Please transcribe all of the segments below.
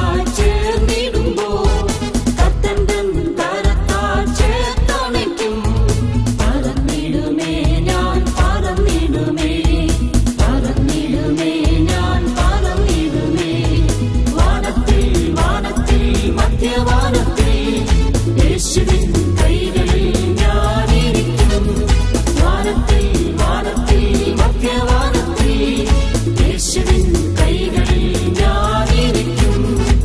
കരത്താൽ ചേർന്നിടുമ്പോൾ കത്തന്തൻ കരത്താൽ ചേർത്തണയ്ക്കും പറന്നിടുമേ ഞാൻ പറന്നിടുമേ പറന്നിടുമേ ഞാൻ പറന്നിടുമേ വാനത്തിൽ വാനത്തിൽ മധ്യവാനത്തിൽ യേശുവിൻ കൈകളിൽ ഞാനിരിക്കും വാനത്തിൽ വാനത്തിൽ മധ്യവാനത്തിൽ യേശുവിൻ കൈകളിൽ ഞാനിരിക്കും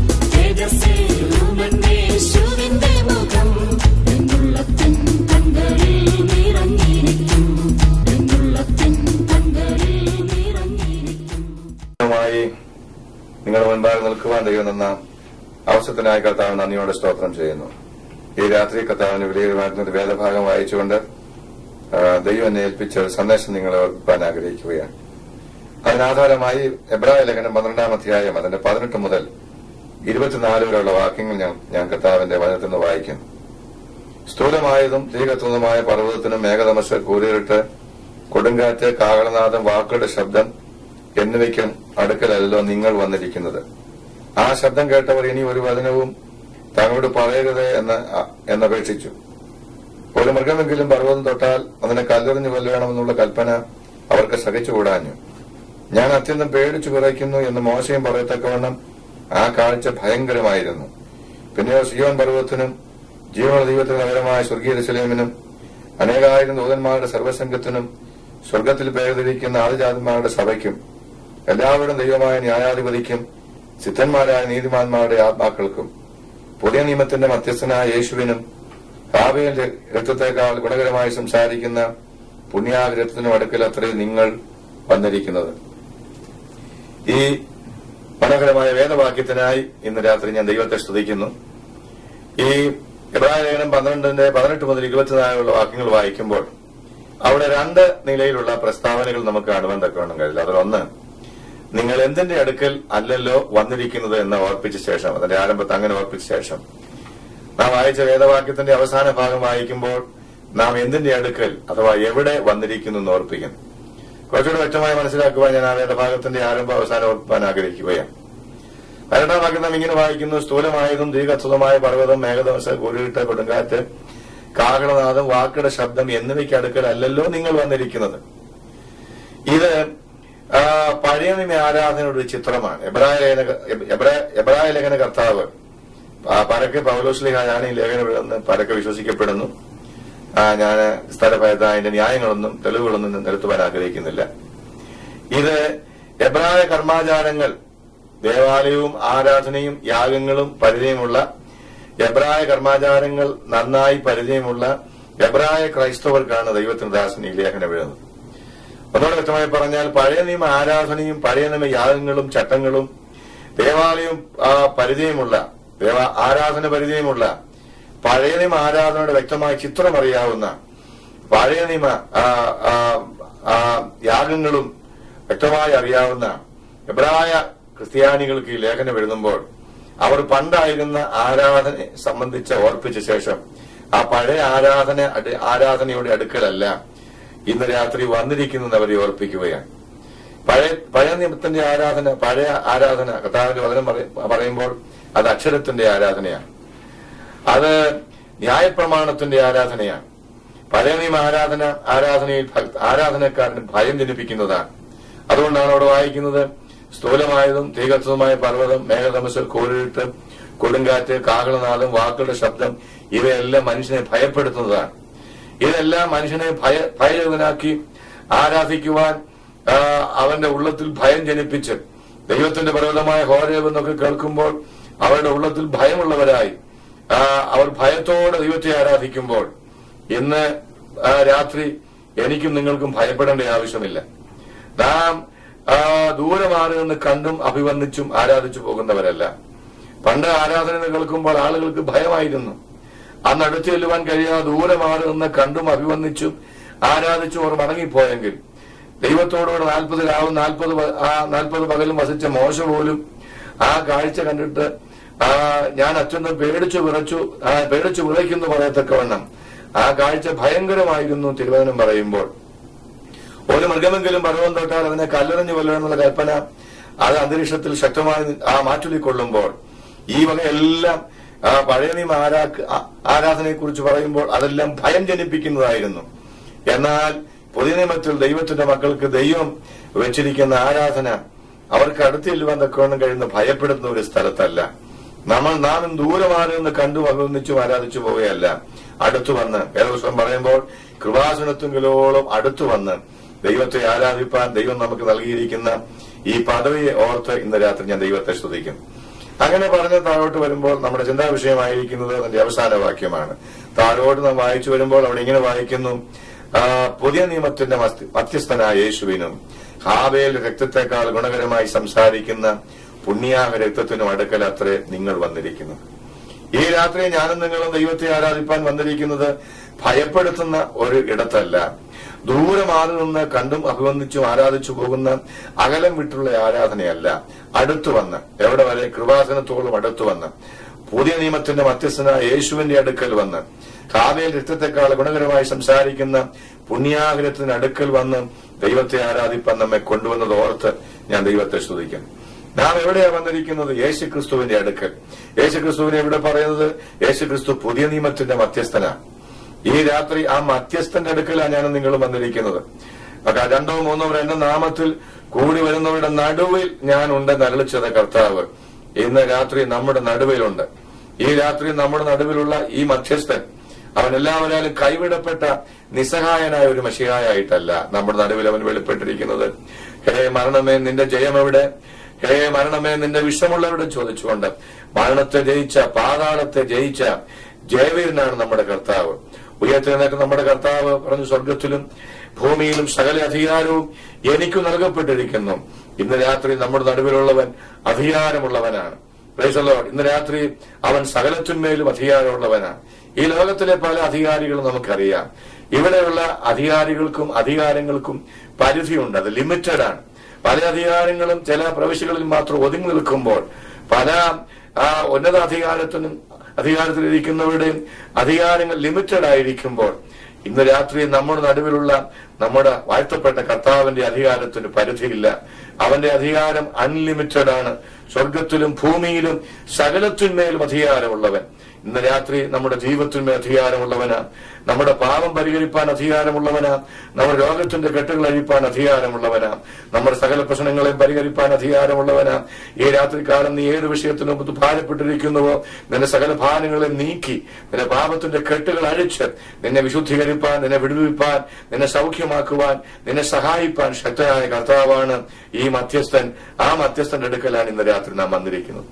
തേജസ്സേറുമെന്നേശുവിന്റെ മുഖം എന്നുള്ളത്തിൻ കண்களிൽ നിറഞ്ഞിരിക്കും എന്നുള്ളത്തിൻ കண்களிൽ നിറഞ്ഞിരിക്കും മായി നിങ്ങളുടെ മുൻപാകെ നിൽക്കുവാൻ ദൈവം തന്ന അവസരത്തിനായി കർത്താവ് നന്ദിയോടെ സ്തോത്രം ചെയ്യുന്നു ഈ രാത്രി കർത്താവിന് വിലയേറുമായിരുന്ന ഒരു വേദഭാഗം വായിച്ചുകൊണ്ട് ആ, ദൈവം എന്നെ ഏൽപ്പിച്ച ഒരു സന്ദേശം നിങ്ങളെ ഓർപ്പിക്കാൻ ആഗ്രഹിക്കുകയാണ് അതിനാധാരമായി എബ്രായ ലേഖനം പന്ത്രണ്ടാം അധ്യായം അതിന്റെ പതിനെട്ട് മുതൽ ഇരുപത്തിനാല് വരെയുള്ള വാക്യങ്ങൾ ഞാൻ ഞാൻ കർത്താവിന്റെ വചനത്തിൽ നിന്ന് വായിക്കുന്നു സ്ഥൂലമായതും തീകത്തുന്നതുമായ പർവ്വതത്തിനും മേഘതമസ് കൂരിരുട്ട് കൊടുങ്കാറ്റ് കാകളനാദം വാക്കുകളുടെ ശബ്ദം എന്നിവയ്ക്കും അടുക്കലല്ലോ നിങ്ങൾ വന്നിരിക്കുന്നത് ആ ശബ്ദം കേട്ടവർ ഇനി ഒരു വചനവും തങ്ങളോട് പറയരുത് എന്ന് അ- എന്നപേക്ഷിച്ചു ഒരു മൃഗമെങ്കിലും പർവ്വതം തൊട്ടാൽ അതിനെ കല്ലെറിഞ്ഞു കൊല്ലണമെന്നുള്ള കൽപ്പന അവർക്ക് സഹിച്ചുകൂടാഞ്ഞു ഞാൻ അത്യന്തം പേടിച്ചു വിറയ്ക്കുന്നു എന്ന് മോശയും പറയത്തക്കവണ്ണം ആ കാഴ്ച ഭയങ്കരമായിരുന്നു പിന്നെയോ സിയോൻ പർവ്വതത്തിനും ജീവന ദൈവത്തിന് നഗരമായ സ്വർഗീയ ജെറുസലേമിനും അനേകായിരം ദൂതന്മാരുടെ സർവ്വസംഘത്തിനും സ്വർഗത്തിൽ പേരിരിക്കുന്ന ആദിജാതന്മാരുടെ സഭയ്ക്കും എല്ലാവരും ദൈവമായ ന്യായാധിപതിക്കും സിദ്ധന്മാരായ നീതിമാന്മാരുടെ ആത്മാക്കൾക്കും പുതിയ നിയമത്തിന്റെ മധ്യസ്ഥനായ യേശുവിനും കാവ്യന്റെ രക്തത്തെക്കാൾ ഗുണകരമായി സംസാരിക്കുന്ന പുണ്യാഗ്രഹത്തിനും അടുക്കൽ അത്രയും നിങ്ങൾ വന്നിരിക്കുന്നത് ഈ മനോഹരമായ വേദവാക്യത്തിനായി ഇന്ന് രാത്രി ഞാൻ ദൈവത്തെ സ്തുതിക്കുന്നു ഈ എബ്രായ ലേഖനം പന്ത്രണ്ടിന്റെ പതിനെട്ട് മുതൽ ഇരുപത്തിനാലുള്ള വാക്യങ്ങൾ വായിക്കുമ്പോൾ അവിടെ രണ്ട് നിലയിലുള്ള പ്രസ്താവനകൾ നമുക്ക് കാണുവാൻ തക്കവണ്ണം കഴിയില്ല അതിലൊന്ന് നിങ്ങൾ എന്തിന്റെ അടുക്കൽ അല്ലല്ലോ വന്നിരിക്കുന്നത് എന്ന് ഓർപ്പിച്ച ശേഷം അതിന്റെ ആരംഭത്തെ അങ്ങനെ ഓർപ്പിച്ച ശേഷം നാം വായിച്ച വേദവാക്യത്തിന്റെ അവസാന ഭാഗം വായിക്കുമ്പോൾ നാം എന്തിന്റെ അടുക്കൽ അഥവാ എവിടെ വന്നിരിക്കുന്നു എന്ന് ഓർപ്പിക്കുന്നു കുറച്ചുകൂടെ വ്യക്തമായി മനസ്സിലാക്കുവാൻ ഞാൻ ആ വേദഭാഗത്തിന്റെ ആരംഭ അവസാനം ഓർപ്പാൻ ആഗ്രഹിക്കുകയാണ് പതിനെട്ടാം വാക്യം നാം ഇങ്ങനെ വായിക്കുന്നു സ്ഥൂലമായതും ദീർഘസ്വതമായ പർവ്വതം മേഘദോശ കുരുവിട്ട കൊടുങ്കാറ്റ് കാഹളനാദം വാക്കുടെ ശബ്ദം എന്നിവയ്ക്ക് അടുക്കൽ അല്ലല്ലോ നിങ്ങൾ വന്നിരിക്കുന്നത് ഇത് ആ, പഴയ നിയമ ആരാധനയുടെ ഒരു ചിത്രമാണ് എബ്രായ ലേഖന എബ്രായ- എബ്രായ ലേഖന കർത്താവ് ആ, പരക്കെ പൗലോസ്ലിഹ ഞാൻ ഈ ലേഖനം എഴുതുന്ന പരക്കെ വിശ്വസിക്കപ്പെടുന്നു ആ, ഞാൻ സ്ഥലഭയത അതിന്റെ ന്യായങ്ങളൊന്നും തെളിവുകളൊന്നും നിരത്തുവാൻ ആഗ്രഹിക്കുന്നില്ല ഇത് എബ്രായ കർമാചാരങ്ങൾ ദേവാലയവും ആരാധനയും യാഗങ്ങളും പരിചയമുള്ള എബ്രായ കർമാചാരങ്ങൾ നന്നായി പരിചയമുള്ള എബ്രായ ക്രൈസ്തവർക്കാണ് ദൈവത്തിന് ദാസൻ ഈ ലേഖനം എഴുതുന്നത് ഒന്നുകൂടെ വ്യക്തമായി പറഞ്ഞാൽ പഴയ നിയമ ആരാധനയും പഴയ നിയമ യാഗങ്ങളും ചട്ടങ്ങളും ദേവാലയവും ആ, പരിചയമുള്ള ദേവ ആരാധന പരിചയമുള്ള പഴയ നിയമ ആരാധനയുടെ വ്യക്തമായ ചിത്രം അറിയാവുന്ന പഴയ നിയമ ആ, ആ, ആ, യാഗങ്ങളും വ്യക്തമായി അറിയാവുന്ന എബ്രായ ക്രിസ്ത്യാനികൾക്ക് ഈ ലേഖനം എഴുതുമ്പോൾ അവർ പണ്ടായിരുന്ന ആരാധനയെ സംബന്ധിച്ച് ഓർപ്പിച്ച ശേഷം ആ പഴയ ആരാധന അടി- ആരാധനയുടെ അടുക്കലല്ല ഇന്ന് രാത്രി വന്നിരിക്കുന്നത് അവരെ ഓർപ്പിക്കുകയാണ് പഴയ പഴയ നിയമത്തിന്റെ ആരാധന പഴയ ആരാധന കർത്താവിന്റെ വചനം പറയ- പറയുമ്പോൾ അത് അക്ഷരത്തിന്റെ ആരാധനയാണ് അത് ന്യായപ്രമാണത്തിന്റെ ആരാധനയാണ് പഴയ നിയമ ആരാധന ആരാധനയിൽ ഭക്ത- ആരാധനക്കാരന് ഭയം ജനിപ്പിക്കുന്നതാണ് അതുകൊണ്ടാണ് അവിടെ വായിക്കുന്നത് സ്ഥൂലമായതും തീകത്വമായ പർവ്വതം മേഘതമസ് കോരിട്ട് കൊടുങ്കാറ്റ് കാഹളനാദം വാക്കുകളുടെ ശബ്ദം ഇവയെല്ലാം മനുഷ്യനെ ഭയപ്പെടുത്തുന്നതാണ് ഇതെല്ലാം മനുഷ്യനെ ഭയ ഭയചകിതനാക്കി ആരാധിക്കുവാൻ ആ, അവന്റെ ഉള്ളത്തിൽ ഭയം ജനിപ്പിച്ച് ദൈവത്തിന്റെ പർവ്വതമായ ഹോരേവ് എന്നൊക്കെ കേൾക്കുമ്പോൾ അവരുടെ ഉള്ളത്തിൽ ഭയമുള്ളവരായി ആ, അവർ ഭയത്തോടെ ദൈവത്തെ ആരാധിക്കുമ്പോൾ ഇന്ന് ആ, രാത്രി എനിക്കും നിങ്ങൾക്കും ഭയപ്പെടേണ്ട ആവശ്യമില്ല നാം ആ, ദൂരെ മാറി നിന്ന് കണ്ടും അഭിവന്ദിച്ചും ആരാധിച്ചു പോകുന്നവരല്ല പണ്ട് ആരാധന എന്ന് കേൾക്കുമ്പോൾ ആളുകൾക്ക് ഭയമായിരുന്നു അന്ന് അടുത്ത് ചെല്ലുവാൻ കഴിയാതെ ദൂരെ മാറി നിന്ന് കണ്ടും അഭിവന്ദിച്ചും ആരാധിച്ചും അവർ മടങ്ങിപ്പോയെങ്കിൽ ദൈവത്തോടുകൂടെ നാൽപ്പത് രാവും നാൽപ്പത് പ- ആ നാൽപ്പത് പകലും വസിച്ച മോശ പോലും ആ കാഴ്ച കണ്ടിട്ട് ആ ഞാൻ അത്യന്തം പേടിച്ചു വിറച്ചു ആ പേടിച്ചു വിറയ്ക്കുന്നു പറയത്തക്കവണ്ണം ആ കാഴ്ച ഭയങ്കരമായിരുന്നു തിരുവചനം പറയുമ്പോൾ ഒരു മൃഗമെങ്കിലും പർവ്വം തൊട്ടാൽ അതിനെ കല്ലെറിഞ്ഞു കൊല്ലണമെന്നുള്ള കൽപ്പന അത് അന്തരീക്ഷത്തിൽ ശക്തമായി ആ മാറ്റുലിക്കൊള്ളുമ്പോൾ ഈ വക എല്ലാം ആ പഴയ നിയമ ആരാ- ആ- ആരാധനയെ കുറിച്ച് പറയുമ്പോൾ അതെല്ലാം ഭയം ജനിപ്പിക്കുന്നതായിരുന്നു എന്നാൽ പുതിയ നിയമത്തിൽ ദൈവത്തിന്റെ മക്കൾക്ക് ദൈവം വെച്ചിരിക്കുന്ന ആരാധന അവർക്ക് അടുത്ത് ചെല്ലുവാൻ തക്കവണ്ണം കഴിയുന്ന ഭയപ്പെടുന്ന ഒരു സ്ഥലത്തല്ല നമ്മൾ നാം ദൂരെ മാറി നിന്ന് കണ്ടു അഭിനന്ദിച്ചും ആരാധിച്ചു പോവുകയല്ല അടുത്തു വന്ന് വേദപുസ്തകം പറയുമ്പോൾ കൃപാസനത്തുങ്കിലോളം അടുത്തു വന്ന് ദൈവത്തെ ആരാധിപ്പാൻ ദൈവം നമുക്ക് നൽകിയിരിക്കുന്ന ഈ പദവിയെ ഓർത്ത് ഇന്ന് രാത്രി ഞാൻ ദൈവത്തെ സ്തുതിക്കും അങ്ങനെ പറഞ്ഞ് താഴോട്ട് വരുമ്പോൾ നമ്മുടെ ചിന്താ വിഷയമായിരിക്കുന്നത് അതിന്റെ അവസാന വാക്യമാണ് താഴോട്ട് നാം വായിച്ചു വരുമ്പോൾ അവിടെ ഇങ്ങനെ വായിക്കുന്നു ആ, പുതിയ നിയമത്തിന്റെ മസ്തി- മധ്യസ്ഥനായ യേശുവിനും ഹാബേൽ രക്തത്തെക്കാൾ ഗുണകരമായി സംസാരിക്കുന്ന പുണ്യാഹ രക്തത്തിനും അടുക്കൽ അത്രേ നിങ്ങൾ വന്നിരിക്കുന്നത് ഈ രാത്രി ഞാനും നിങ്ങളും ദൈവത്തെ ആരാധിപ്പാൻ വന്നിരിക്കുന്നത് ഭയപ്പെടുത്തുന്ന ഒരു ഇടത്തല്ല ദൂരെ മാറി നിന്ന് കണ്ടും അഭിവന്ദിച്ചും ആരാധിച്ചു പോകുന്ന അകലം വിട്ടുള്ള ആരാധനയല്ല അടുത്തു വന്ന് എവിടെ വരെ കൃപാസനത്തോളം അടുത്തു വന്ന് പുതിയ നിയമത്തിന്റെ മധ്യസ്ഥനായ യേശുവിന്റെ അടുക്കൽ വന്ന് കാവേൽ രക്തത്തെക്കാൾ ഗുണകരമായി സംസാരിക്കുന്ന പുണ്യാഗ്രഹത്തിന് അടുക്കൽ വന്ന് ദൈവത്തെ ആരാധിപ്പാൻ നമ്മെ കൊണ്ടുവന്നത് ഓർത്ത് ഞാൻ ദൈവത്തെ സ്തുതിക്കുന്നു നാം എവിടെയാ വന്നിരിക്കുന്നത് യേശു ക്രിസ്തുവിന്റെ അടുക്കൽ യേശു ക്രിസ്തുവിനെ എവിടെ പറയുന്നത് യേശു ക്രിസ്തു പുതിയ നിയമത്തിന്റെ മധ്യസ്ഥനാണ് ഈ രാത്രി ആ മധ്യസ്ഥന്റെ അടുക്കലാണ് ഞാൻ നിങ്ങൾ വന്നിരിക്കുന്നത് അപ്പൊ രണ്ടോ മൂന്നോ എന്റെ നാമത്തിൽ കൂടി വരുന്നവരുടെ നടുവിൽ ഞാൻ ഉണ്ടെന്ന് അരളിച്ചത് കർത്താവ് ഇന്ന് രാത്രി നമ്മുടെ നടുവിലുണ്ട് ഈ രാത്രി നമ്മുടെ നടുവിലുള്ള ഈ മധ്യസ്ഥൻ അവൻ എല്ലാവരാലും കൈവിടപ്പെട്ട നിസ്സഹായനായ ഒരു മഷിയായിട്ടല്ല നമ്മുടെ നടുവിൽ അവൻ വെളിപ്പെട്ടിരിക്കുന്നത് ഹേ മരണമേ നിന്റെ ജയം എവിടെ ഹേ മരണമേ നിന്റെ വിഷമുള്ളവരോട് ചോദിച്ചുകൊണ്ട് മരണത്തെ ജയിച്ച പാതാളത്തെ ജയിച്ച ജയവീരനാണ് നമ്മുടെ കർത്താവ് ഉയർത്തെഴുന്നേറ്റ് നമ്മുടെ കർത്താവ് പറഞ്ഞു സ്വർഗത്തിലും ഭൂമിയിലും സകല അധികാരവും എനിക്ക് നൽകപ്പെട്ടിരിക്കുന്നു ഇന്ന് രാത്രി നമ്മുടെ നടുവിലുള്ളവൻ അധികാരമുള്ളവനാണ് Praise the Lord. ഇന്ന് രാത്രി അവൻ സകലത്തിന്മേലും അധികാരമുള്ളവനാണ് ഈ ലോകത്തിലെ പല അധികാരികളും നമുക്കറിയാം ഇവിടെയുള്ള അധികാരികൾക്കും അധികാരങ്ങൾക്കും പരിധിയുണ്ട് അത് ലിമിറ്റഡ് ആണ് പല അധികാരങ്ങളും ചില പ്രവിശ്യകളിൽ മാത്രം ഒതുങ്ങി നിൽക്കുമ്പോൾ പല ആ ഉന്നത അധികാരത്തിനും അധികാരത്തിലിരിക്കുന്നവരുടെയും അധികാരങ്ങൾ ലിമിറ്റഡ് ആയിരിക്കുമ്പോൾ ഇന്ന് രാത്രി നമ്മുടെ നടുവിലുള്ള നമ്മുടെ വാഴ്ത്തപ്പെട്ട കർത്താവിന്റെ അധികാരത്തിന് പരിധിയില്ല അവന്റെ അധികാരം അൺലിമിറ്റഡ് ആണ് സ്വർഗത്തിലും ഭൂമിയിലും സകലത്തിന്മേലും അധികാരമുള്ളവൻ ഇന്ന് രാത്രി നമ്മുടെ ജീവിതത്തിന്മേൽ അധികാരമുള്ളവനാ നമ്മുടെ പാപം പരിഹരിപ്പാൻ അധികാരമുള്ളവനാ നമ്മുടെ രോഗത്തിന്റെ കെട്ടുകൾ അഴിപ്പാൻ അധികാരമുള്ളവനാ നമ്മുടെ സകല പ്രശ്നങ്ങളെയും പരിഹരിപ്പാൻ അധികാരമുള്ളവനാ ഈ രാത്രികാലം നീ ഏത് വിഷയത്തിനും മുമ്പ് ഭാരപ്പെട്ടിരിക്കുന്നുവോ നിന്റെ സകല ഭാരങ്ങളെ നീക്കി നിന്റെ പാപത്തിന്റെ കെട്ടുകൾ അഴിച്ച് നിന്നെ വിശുദ്ധീകരിപ്പാൻ നിന്നെ വിടുവിപ്പാൻ നിന്നെ സൗഖ്യമാക്കുവാൻ നിന്നെ സഹായിപ്പാൻ ശക്തനായ കർത്താവാണ് ഈ മധ്യസ്ഥൻ ആ മധ്യസ്ഥന്റെ അടുക്കലാണ് ഇന്ന് രാത്രി നാം വന്നിരിക്കുന്നത്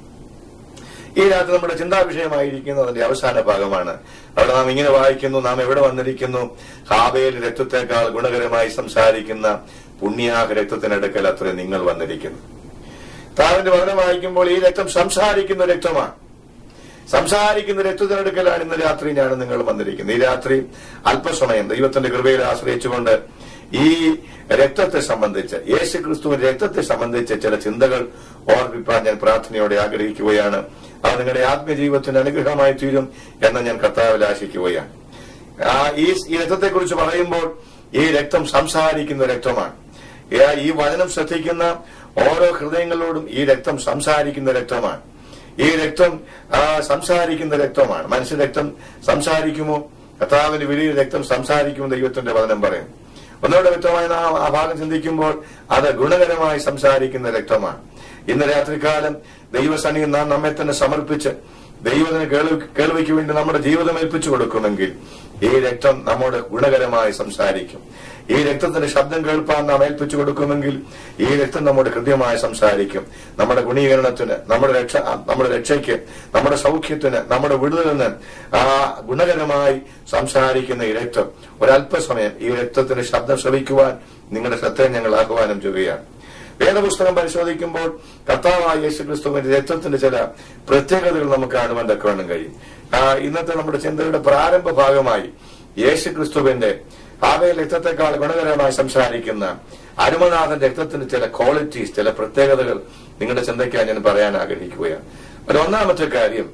ഈ രാത്രി നമ്മുടെ ചിന്താ വിഷയമായിരിക്കുന്നത് അതിന്റെ അവസാന ഭാഗമാണ് അവിടെ നാം ഇങ്ങനെ വായിക്കുന്നു നാം എവിടെ വന്നിരിക്കുന്നു ഹാബേൽ രക്തത്തെക്കാൾ ഗുണകരമായി സംസാരിക്കുന്ന പുണ്യാഹ രക്തത്തിനടുക്കൽ അത്ര നിങ്ങൾ വന്നിരിക്കുന്നു താവിന്റെ വചനം വായിക്കുമ്പോൾ ഈ രക്തം സംസാരിക്കുന്ന രക്തമാണ് സംസാരിക്കുന്ന രക്തത്തിനടുക്കലാണ് ഇന്ന് രാത്രി ഞാൻ നിങ്ങൾ വന്നിരിക്കുന്നത് ഈ രാത്രി അല്പസമയം ദൈവത്തിന്റെ കൃപയിൽ ആശ്രയിച്ചുകൊണ്ട് ഈ രക്തത്തെ സംബന്ധിച്ച് യേശു ക്രിസ്തുവിന്റെ രക്തത്തെ സംബന്ധിച്ച് ചില ചിന്തകൾ ഓർമ്മിപ്പാൻ ഞാൻ പ്രാർത്ഥനയോടെ ആഗ്രഹിക്കുകയാണ് അത് നിങ്ങളുടെ ആത്മജീവിതത്തിന് അനുഗ്രഹമായി തീരും എന്ന് ഞാൻ കർത്താവിൽ ആശിക്കുകയാണ് ആ, ഈ ഈ രക്തത്തെക്കുറിച്ച് പറയുമ്പോൾ ഈ രക്തം സംസാരിക്കുന്ന രക്തമാണ് ഏ- ഈ വചനം ശ്രദ്ധിക്കുന്ന ഓരോ ഹൃദയങ്ങളോടും ഈ രക്തം സംസാരിക്കുന്ന രക്തമാണ് ഈ രക്തം ആ, സംസാരിക്കുന്ന രക്തമാണ് മനുഷ്യ രക്തം സംസാരിക്കുമോ കർത്താവിന്റെ വലിയ രക്തം സംസാരിക്കുമോ ദൈവത്തിന്റെ വചനം പറയും ഒന്നുകൂടെ വ്യക്തമായി നാം ആ ഭാഗം ചിന്തിക്കുമ്പോൾ അത് ഗുണകരമായി സംസാരിക്കുന്ന രക്തമാണ് ഇന്ന് രാത്രികാലം ദൈവസന്നിധി നാം നമ്മെ തന്നെ സമർപ്പിച്ച് ദൈവത്തിന് കേൾവി കേൾവിക്ക് വേണ്ടി നമ്മുടെ ജീവിതം ഏൽപ്പിച്ചു കൊടുക്കുമെങ്കിൽ ഈ രക്തം നമ്മോട് ഗുണകരമായി സംസാരിക്കും ഈ രക്തത്തിന്റെ ശബ്ദം കേൾപ്പാൻ നാം ഏൽപ്പിച്ചു കൊടുക്കുമെങ്കിൽ ഈ രക്തം നമ്മോട് കൃത്യമായി സംസാരിക്കും നമ്മുടെ ഗുണീകരണത്തിന് നമ്മുടെ രക്ഷ നമ്മുടെ രക്ഷയ്ക്ക് നമ്മുടെ സൗഖ്യത്തിന് നമ്മുടെ വിടുതലിന് ആ ഗുണകരമായി സംസാരിക്കുന്ന ഈ രക്തം ഒരല്പസമയം ഈ രക്തത്തിന്റെ ശബ്ദം ശ്രവിക്കുവാൻ നിങ്ങളുടെ ശ്രദ്ധയെ ഞങ്ങൾ ആഹ്വാനം ചെയ്യുകയാണ് വേദപുസ്തകം പരിശോധിക്കുമ്പോൾ കർത്താവായ യേശു ക്രിസ്തുവിന്റെ രക്തത്തിന്റെ ചില പ്രത്യേകതകൾ നമുക്ക് കാണുവാൻ തക്കവണ്ണം കഴിയും ആ, ഇന്നത്തെ നമ്മുടെ ചിന്തയുടെ പ്രാരംഭ ഭാഗമായി യേശു ക്രിസ്തുവിന്റെ ആവയ രക്തത്തെക്കാൾ ഗുണകരമായി സംസാരിക്കുന്ന അരുമനാഥൻ രക്തത്തിന്റെ ചില ക്വാളിറ്റീസ് ചില പ്രത്യേകതകൾ നിങ്ങളുടെ ചിന്തയ്ക്കായി ഞാൻ പറയാൻ ആഗ്രഹിക്കുകയാണ് ഒരു ഒന്നാമത്തെ കാര്യം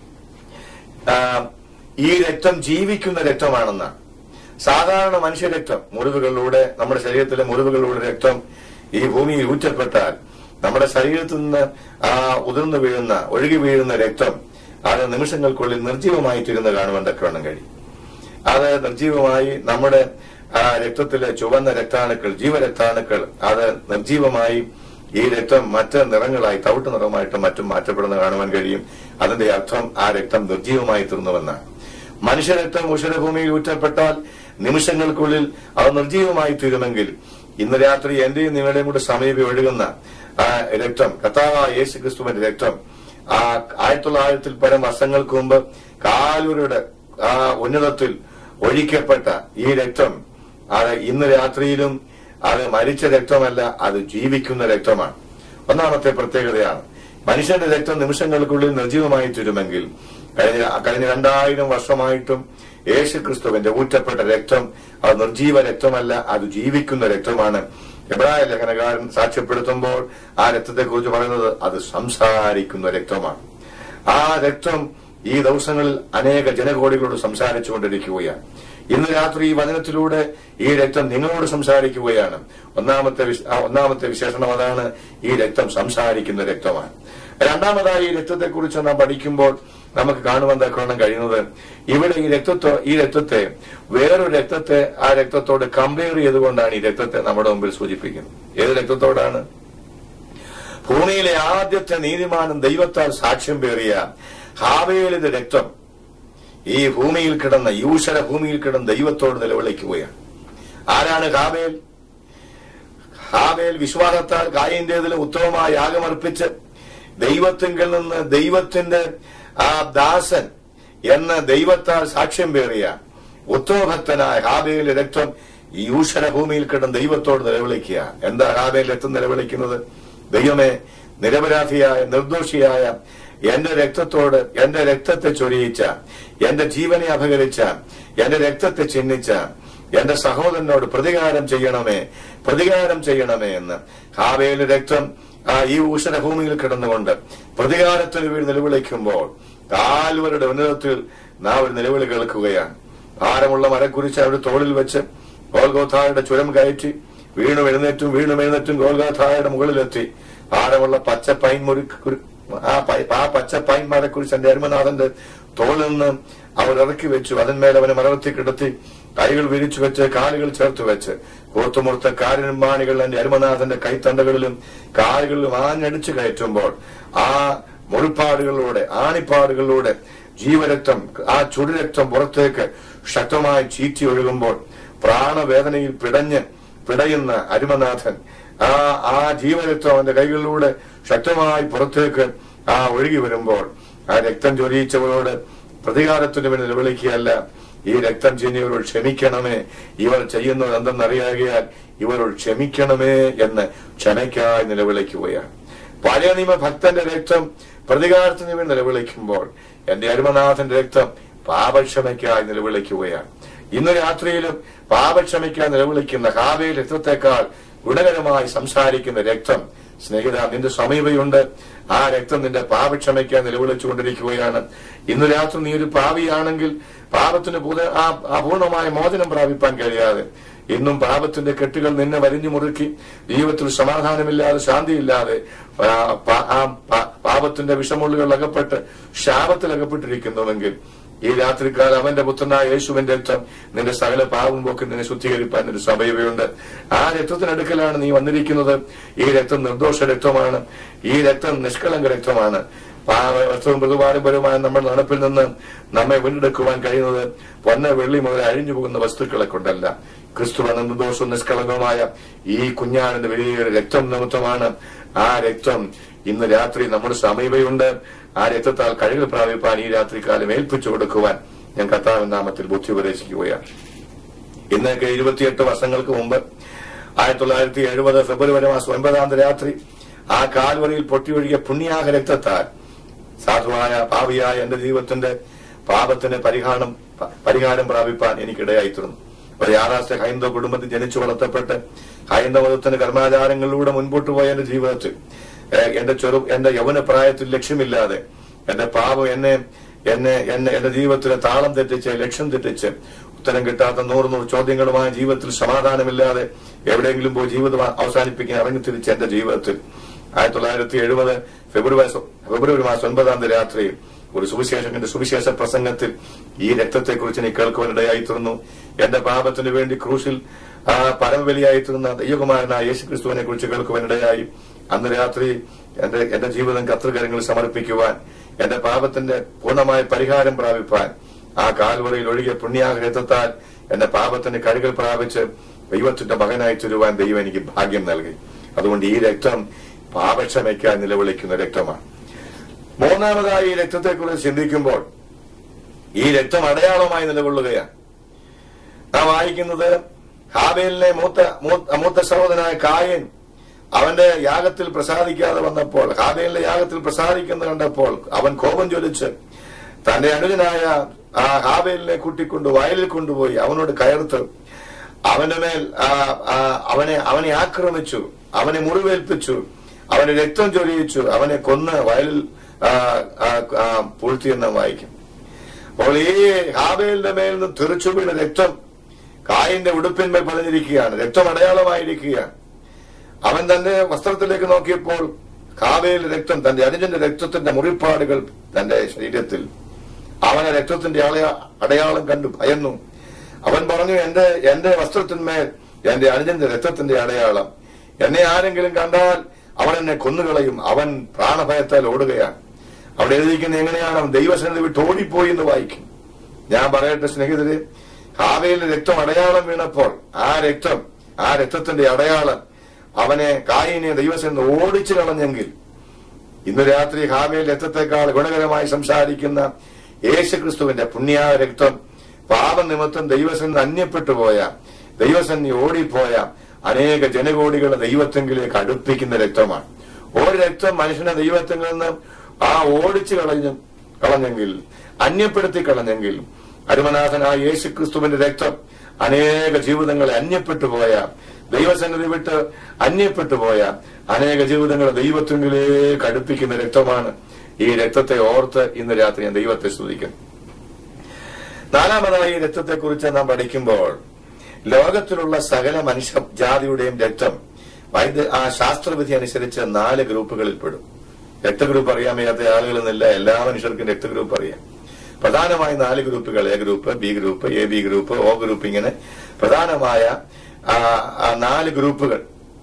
ആ, ഈ രക്തം ജീവിക്കുന്ന രക്തമാണെന്നാണ് സാധാരണ മനുഷ്യ രക്തം മുറിവുകളിലൂടെ നമ്മുടെ ശരീരത്തിലെ മുറിവുകളിലൂടെ രക്തം ഈ ഭൂമിയിൽ ഊറ്റപ്പെട്ടാൽ നമ്മുടെ ശരീരത്തിൽ നിന്ന് ആ ഉതിർന്നു വീഴുന്ന ഒഴുകി വീഴുന്ന രക്തം അത് നിമിഷങ്ങൾക്കുള്ളിൽ നിർജീവമായി തീരുന്ന കാണുവാൻ തക്കവണ്ണം കഴിയും അത് നിർജീവമായി നമ്മുടെ ആ രക്തത്തിലെ ചുവന്ന രക്താണുക്കൾ ജീവരക്താണുക്കൾ അത് നിർജീവമായി ഈ രക്തം മറ്റ് നിറങ്ങളായി തവിട്ട് നിറമായിട്ട് മറ്റും മാറ്റപ്പെടുന്ന കാണുവാൻ കഴിയും അതിന്റെ അർത്ഥം ആ രക്തം നിർജീവമായി തീർന്നുവെന്നാണ് മനുഷ്യരക്തം ഉഷരഭൂമിയിൽ ഊറ്റപ്പെട്ടാൽ നിമിഷങ്ങൾക്കുള്ളിൽ അത് നിർജീവമായി തീരുമെങ്കിൽ ഇന്ന് രാത്രി എന്റെയും നിങ്ങളുടെയും കൂടെ സമീപി ഒഴുകുന്ന ആ രക്തം കഥാവായ യേശു ക്രിസ്തുവിന്റെ രക്തം ആ ആയിരത്തി തൊള്ളായിരത്തിൽ പരം വർഷങ്ങൾക്ക് മുമ്പ് കാലൂരുടെ ആ ഉന്നതത്തിൽ ഒഴിക്കപ്പെട്ട ഈ രക്തം അത് ഇന്ന് രാത്രിയിലും അത് മരിച്ച രക്തമല്ല അത് ജീവിക്കുന്ന രക്തമാണ് ഒന്നാമത്തെ പ്രത്യേകതയാണ് മനുഷ്യന്റെ രക്തം നിമിഷങ്ങൾക്കുള്ളിൽ നിർജീവമായി തീരുമെങ്കിൽ കഴിഞ്ഞ കഴിഞ്ഞ രണ്ടായിരം വർഷമായിട്ടും യേശു ക്രിസ്തുവിന്റെ ഊറ്റപ്പെട്ട രക്തം അത് നിർജീവ രക്തമല്ല അത് ജീവിക്കുന്ന രക്തമാണ് എബ്രായ ലേഖനകാരൻ സാക്ഷ്യപ്പെടുത്തുമ്പോൾ ആ രക്തത്തെക്കുറിച്ച് പറയുന്നത് അത് സംസാരിക്കുന്ന രക്തമാണ് ആ രക്തം ഈ ദിവസങ്ങളിൽ അനേക ജനകോടികളോട് സംസാരിച്ചുകൊണ്ടിരിക്കുകയാണ് ഇന്ന് രാത്രി ഈ വചനത്തിലൂടെ ഈ രക്തം നിങ്ങളോട് സംസാരിക്കുകയാണ് ഒന്നാമത്തെ വിശ- ആ ഒന്നാമത്തെ വിശേഷണം അതാണ് ഈ രക്തം സംസാരിക്കുന്ന രക്തമാണ് രണ്ടാമതായി ഈ രക്തത്തെക്കുറിച്ച് നാം പഠിക്കുമ്പോൾ നമുക്ക് കാണുവാൻ തക്കണം കഴിയുന്നത് ഇവിടെ ഈ രക്തത്തോ ഈ രക്തത്തെ വേറൊരു രക്തത്തെ ആ രക്തത്തോട് കമ്പയർ ചെയ്തുകൊണ്ടാണ് ഈ രക്തത്തെ നമ്മുടെ മുമ്പിൽ സൂചിപ്പിക്കുന്നത് ഏത് രക്തത്തോടാണ് ഭൂമിയിലെ ആദ്യത്തെ നീതിമാനും ദൈവത്താൽ സാക്ഷ്യം പേറിയ ഹാവേലിന്റെ രക്തം ഈ ഭൂമിയിൽ കിടന്ന യൂഷര ഭൂമിയിൽ കിടന്ന ദൈവത്തോട് നിലവിളിക്കുകയാണ് ആരാണ് ഹാവേൽ ഹാവേൽ വിശ്വാസത്താൽ കായിന്റേതിലും ഉത്തമമായ യാഗമർപ്പിച്ച് ദൈവത്തിങ്കിൽ നിന്ന് ദൈവത്തിന്റെ ആ ദാസൻ എന്ന ദൈവത്താൽ സാക്ഷ്യം പേറിയ ഉത്തമഭക്തനായ ഹാബേലിന്റെ രക്തം ഈ യൂഷര ഭൂമിയിൽ കിടന്ന് ദൈവത്തോട് നിലവിളിക്കുക എന്താ ഹാബേൽ രക്തം നിലവിളിക്കുന്നത് ദൈവമേ നിരപരാധിയായ നിർദോഷിയായ എന്റെ രക്തത്തോട് എന്റെ രക്തത്തെ ചൊരിയിച്ച എന്റെ ജീവനെ അപകരിച്ച എന്റെ രക്തത്തെ ചിഹ്നിച്ച എന്റെ സഹോദരനോട് പ്രതികാരം ചെയ്യണമേ പ്രതികാരം ചെയ്യണമേ എന്ന് ഹാവേല് രക്തം ആ ഈ ഊഷര ഭൂമിയിൽ കിടന്നുകൊണ്ട് പ്രതികാരത്തിന് വീട് നിലവിളിക്കുമ്പോൾ കാൽവരുടെ ഉന്നതത്തിൽ നാം ഒരു നിലവിളി കേൾക്കുകയാണ് ഭാരമുള്ള മരക്കുരിച്ച് അവിടെ തോളിൽ വെച്ച് ഗോൽഗോഥായുടെ ചുരം കയറ്റി വീണും എഴുന്നേറ്റും വീണും എഴുന്നേറ്റും ഗോൽഗോഥായുടെ മുകളിലെത്തി ഭാരമുള്ള പച്ച പൈൻ മുറി കുരു- ആ പൈ- ആ പച്ച പൈൻ മരക്കുരിച്ച് എന്റെ അരുമനാഥന്റെ തോളിൽ നിന്ന് അവർ ഇറക്കി വെച്ചു അതിന്മേൽ അവനെ മലർത്തി കിടത്തി കൈകൾ വിരിച്ചു വെച്ച് കാലുകൾ ചേർത്ത് വെച്ച് കൂർത്തുമുർത്ത കാരിനുമാണികൾ എന്റെ അരുമനാഥന്റെ കൈത്തണ്ടകളിലും കാലുകളിലും ആഞ്ഞടിച്ചു കയറ്റുമ്പോൾ ആ മുൾപ്പാടുകളിലൂടെ ആണിപ്പാടുകളിലൂടെ ജീവരക്തം ആ ചുടുരക്തം പുറത്തേക്ക് ശക്തമായി ചീറ്റി ഒഴുകുമ്പോൾ പ്രാണവേദനയിൽ പിടഞ്ഞ് പിടയുന്ന അരുമനാഥൻ ആ ആ ജീവരക്തം അവന്റെ കൈകളിലൂടെ ശക്തമായി പുറത്തേക്ക് ആ ഒഴുകി വരുമ്പോൾ ആ രക്തം ചൊരിയിച്ചവരോട് പ്രതികാരത്തിന് വേണ്ടി നിലവിളിക്കുകയല്ല ഈ രക്തം ചെയ്യുന്നവരോട് ക്ഷമിക്കണമേ ഇവർ ചെയ്യുന്നത് എന്തെന്നറിയാകിയാൽ ഇവരോട് ക്ഷമിക്കണമേ എന്ന് ക്ഷമയ്ക്കായി നിലവിളിക്കുകയാണ് പഴയ നിയമ ഭക്തന്റെ രക്തം പ്രതികാരത്തിന് വേണ്ടി നിലവിളിക്കുമ്പോൾ എന്റെ അരുമനാഥന്റെ രക്തം പാപക്ഷമയ്ക്കായി നിലവിളിക്കുകയാണ് ഇന്ന് രാത്രിയിലും പാപക്ഷമയ്ക്കായി നിലവിളിക്കുന്ന ഹാവേ രക്തത്തെക്കാൾ ഗുണകരമായി സംസാരിക്കുന്ന രക്തം സ്നേഹിത നിന്റെ സമീപയുണ്ട് ആ രക്തം നിന്റെ പാപക്ഷമയ്ക്കായി നിലവിളിച്ചുകൊണ്ടിരിക്കുകയാണ് ഇന്ന് രാത്രി നീ ഒരു പാവിയാണെങ്കിൽ പാപത്തിന് പൂത- ആ ആ പൂർണ്ണമായ മോചനം പ്രാപിപ്പാൻ കഴിയാതെ ഇന്നും പാപത്തിന്റെ കെട്ടുകൾ നിന്നെ വരിഞ്ഞു മുറുക്കി ജീവിതത്തിൽ സമാധാനമില്ലാതെ ശാന്തിയില്ലാതെ ആ, പാ- ആ പാ- പാപത്തിന്റെ വിഷമുള്ളുകൾ അകപ്പെട്ട് ശാപത്തിൽ അകപ്പെട്ടിരിക്കുന്നുവെങ്കിൽ ഈ രാത്രിക്കാലം അവന്റെ പുത്രനായ യേശുവിന്റെ രക്തം നിന്റെ സകല പാപം പോക്കി നിന്നെ ശുദ്ധീകരിപ്പാൻ ഒരു സമയവയുണ്ട് ആ രക്തത്തിനടുക്കലാണ് നീ വന്നിരിക്കുന്നത് ഈ രക്തം നിർദോഷ രക്തമാണ് ഈ രക്തം നിഷ്കളങ്ക രക്തമാണ് പാവവും മൃദുപാരമ്പരവുമായ നമ്മുടെ നടപ്പിൽ നിന്ന് നമ്മെ വീണ്ടെടുക്കുവാൻ കഴിയുന്നത് പൊന്ന വെള്ളി മുതൽ അഴിഞ്ഞു പോകുന്ന വസ്തുക്കളെ കൊണ്ടല്ല ക്രിസ്തു എന്ന നിർദോഷവും നിഷ്കളങ്കമായ ഈ കുഞ്ഞാടിന്റെ വലിയൊരു രക്തം നിമിത്തമാണ് ആ രക്തം ഇന്ന് രാത്രി നമ്മുടെ സമീപയുണ്ട് ആ രക്തത്താൽ കഴിവ് പ്രാപിപ്പാൻ ഈ രാത്രികാലം ഏൽപ്പിച്ചു കൊടുക്കുവാൻ ഞാൻ കർത്താവിൻ നാമത്തിൽ ബുദ്ധി ഉപദേശിക്കുകയാണ് ഇന്നൊക്കെ ഇരുപത്തിയെട്ട് വർഷങ്ങൾക്ക് മുമ്പ് ആയിരത്തി തൊള്ളായിരത്തി എഴുപത് ഫെബ്രുവരി മാസം ഒൻപതാം തീയതി രാത്രി ആ കാൽവറിയിൽ പൊട്ടിയൊഴുകിയ പുണ്യാഹ രക്തത്താൽ സാധുവായ പാവിയായ എന്റെ ജീവിതത്തിന്റെ പാപത്തിന് പരിഹാരം പരിഹാരം പ്രാപിപ്പാൻ എനിക്കിടയായിത്തീർന്നു ഒരു യാഥാസ്ഥ ഹൈന്ദവ കുടുംബത്തിൽ ജനിച്ചു വളർത്തപ്പെട്ട് ഹൈന്ദവത്തിന് കർമാചാരങ്ങളിലൂടെ മുൻപോട്ട് പോയ എന്റെ ജീവിതത്തിൽ ഏഹ്, എന്റെ ചെറു എന്റെ യൗവന പ്രായത്തിൽ ലക്ഷ്യമില്ലാതെ എന്റെ പാപം എന്നെ എന്നെ എന്നെ എന്റെ ജീവിതത്തിലെ താളം തെറ്റിച്ച് ലക്ഷ്യം തെറ്റിച്ച് ഉത്തരം കിട്ടാത്ത നൂറ് നൂറ് ചോദ്യങ്ങളുമായ ജീവിതത്തിൽ സമാധാനമില്ലാതെ എവിടെയെങ്കിലും പോയി ജീവിതം അവസാനിപ്പിക്കാൻ ഇറങ്ങിത്തിരിച്ച എന്റെ ജീവിതത്തിൽ ആയിരത്തി തൊള്ളായിരത്തി എഴുപത് ഫെബ്രുവരി ഫെബ്രുവരി മാസം ഒൻപതാം തീയതി രാത്രി ഒരു സുവിശേഷകന്റെ സുവിശേഷ പ്രസംഗത്തിൽ ഈ രക്തത്തെക്കുറിച്ച് എനിക്ക് കേൾക്കുവാനിടയായി തീർന്നു എന്റെ പാപത്തിന് വേണ്ടി ക്രൂശിൽ ആ പരമബലിയായി തീർന്ന ദൈവകുമാരനായ യേശു ക്രിസ്തുവിനെ കുറിച്ച് കേൾക്കുവാനിടയായി അന്ന് രാത്രി എന്റെ എന്റെ ജീവിതം കർത്തൃകരങ്ങളിൽ സമർപ്പിക്കുവാൻ എന്റെ പാപത്തിന്റെ പൂർണ്ണമായ പരിഹാരം പ്രാപിപ്പാൻ ആ കാൽവറയിൽ ഒഴുകിയ പുണ്യാഗ്രഹത്താൽ എന്റെ പാപത്തിന് കഴുകൽ പ്രാപിച്ച് ദൈവത്തിന്റെ മകനായി തീരുവാൻ ദൈവം എനിക്ക് ഭാഗ്യം നൽകി അതുകൊണ്ട് ഈ രക്തം പാപക്ഷമയ്ക്കായി നിലവിളിക്കുന്ന രക്തമാണ് മൂന്നാമതായി ഈ രക്തത്തെക്കുറിച്ച് ചിന്തിക്കുമ്പോൾ ഈ രക്തം അടയാളമായി നിലകൊള്ളുകയാണ് നാം വായിക്കുന്നത് ഹാബേലിനെ മൂത്ത മൂത്ത- മൂത്ത സഹോദരനായ കായൻ അവന്റെ യാഗത്തിൽ പ്രസാദിക്കാതെ വന്നപ്പോൾ ഹാബേലിന്റെ യാഗത്തിൽ പ്രസാദിക്കുന്നത് കണ്ടപ്പോൾ അവൻ കോപം ജ്വലിച്ച് തന്റെ അനുജനായ ആ ഹാബേലിനെ കൂട്ടിക്കൊണ്ട് വയലിൽ കൊണ്ടുപോയി അവനോട് കയർത്ത് അവന്റെ മേൽ ആ, ആ, അവനെ അവനെ ആക്രമിച്ചു അവനെ മുറിവേൽപ്പിച്ചു അവന് രക്തം ചൊരിയിച്ചു അവനെ കൊന്ന് വയലിൽ ആ, ആ, ആ, പൂഴ്ത്തിയെന്ന് വായിക്കും അപ്പോൾ ഈ ഹാബേലിന്റെ മേൽ നിന്ന് തെറിച്ചു വീണ രക്തം കായിന്റെ ഉടുപ്പിന്മേൽ പതിഞ്ഞിരിക്കുകയാണ് രക്തം അടയാളമായിരിക്കുകയാണ് അവൻ തന്റെ വസ്ത്രത്തിലേക്ക് നോക്കിയപ്പോൾ കാവേൽ രക്തം തന്റെ അനുജന്റെ രക്തത്തിന്റെ മുറിപ്പാടുകൾ തന്റെ ശരീരത്തിൽ അവനെ രക്തത്തിന്റെ അളയ- അടയാളം കണ്ടു ഭയന്നു അവൻ പറഞ്ഞു എന്റെ എന്റെ വസ്ത്രത്തിന്മേൽ എന്റെ അനുജന്റെ രക്തത്തിന്റെ അടയാളം എന്നെ ആരെങ്കിലും കണ്ടാൽ അവൻ എന്നെ കൊന്നുകളയും അവൻ പ്രാണഭയത്താൽ ഓടുകയാണ് അവിടെ എഴുതിയിരിക്കുന്നത് എങ്ങനെയാണ് അവൻ ദൈവസന്നിധി വിട്ട് ഓടിപ്പോയി എന്ന് വായിക്കും ഞാൻ പറയട്ടെ സ്നേഹിതരെ ഹാവയിലെ രക്തം അടയാളം വീണപ്പോൾ ആ രക്തം ആ രക്തത്തിന്റെ അടയാളം അവനെ കായിനെ ദൈവസേന ഓടിച്ചു കളഞ്ഞെങ്കിൽ ഇന്ന് രാത്രി ഹാവയിൽ രക്തത്തെക്കാൾ ഗുണകരമായി സംസാരിക്കുന്ന യേശുക്രിസ്തുവിന്റെ പുണ്യ രക്തം പാപനിമിത്തം ദൈവസേന അന്യപ്പെട്ടു പോയ ദൈവസന്നി ഓടിപ്പോയ അനേക ജനകോടികളെ ദൈവത്തെങ്കിലേക്ക് അടുപ്പിക്കുന്ന രക്തമാണ് ഒരു രക്തം മനുഷ്യനെ ദൈവത്തിൽ നിന്ന് ആ ഓടിച്ചു കളഞ്ഞു കളഞ്ഞെങ്കിൽ അന്യപ്പെടുത്തി കളഞ്ഞെങ്കിൽ അരുമനാഥനായ യേശു ക്രിസ്തുവിന്റെ രക്തം അനേക ജീവിതങ്ങളെ അന്യപ്പെട്ടു പോയ ദൈവസന്നിധി വിട്ട് അന്യപ്പെട്ടു പോയ അനേക ജീവിതങ്ങളെ ദൈവത്തിലേക്ക് അടുപ്പിക്കുന്ന രക്തമാണ് ഈ രക്തത്തെ ഓർത്ത് ഇന്ന് രാത്രി ഞാൻ ദൈവത്തെ സ്തുതിക്കുന്നു നാലാമതായി ഈ രക്തത്തെക്കുറിച്ച് നാം പഠിക്കുമ്പോൾ ലോകത്തിലുള്ള സകല മനുഷ്യ ജാതിയുടെയും രക്തം വൈദ്യ ആ ശാസ്ത്രവിധി അനുസരിച്ച് നാല് ഗ്രൂപ്പുകളിൽ പെടും രക്തഗ്രൂപ്പ് അറിയാൻ വയ്യാത്ത ആളുകളെന്നില്ല എല്ലാ മനുഷ്യർക്കും രക്തഗ്രൂപ്പ് അറിയാം പ്രധാനമായി നാല് ഗ്രൂപ്പുകൾ A group B group A B group O group ഇങ്ങനെ പ്രധാനമായ ആ, ആ നാല് ഗ്രൂപ്പുകൾ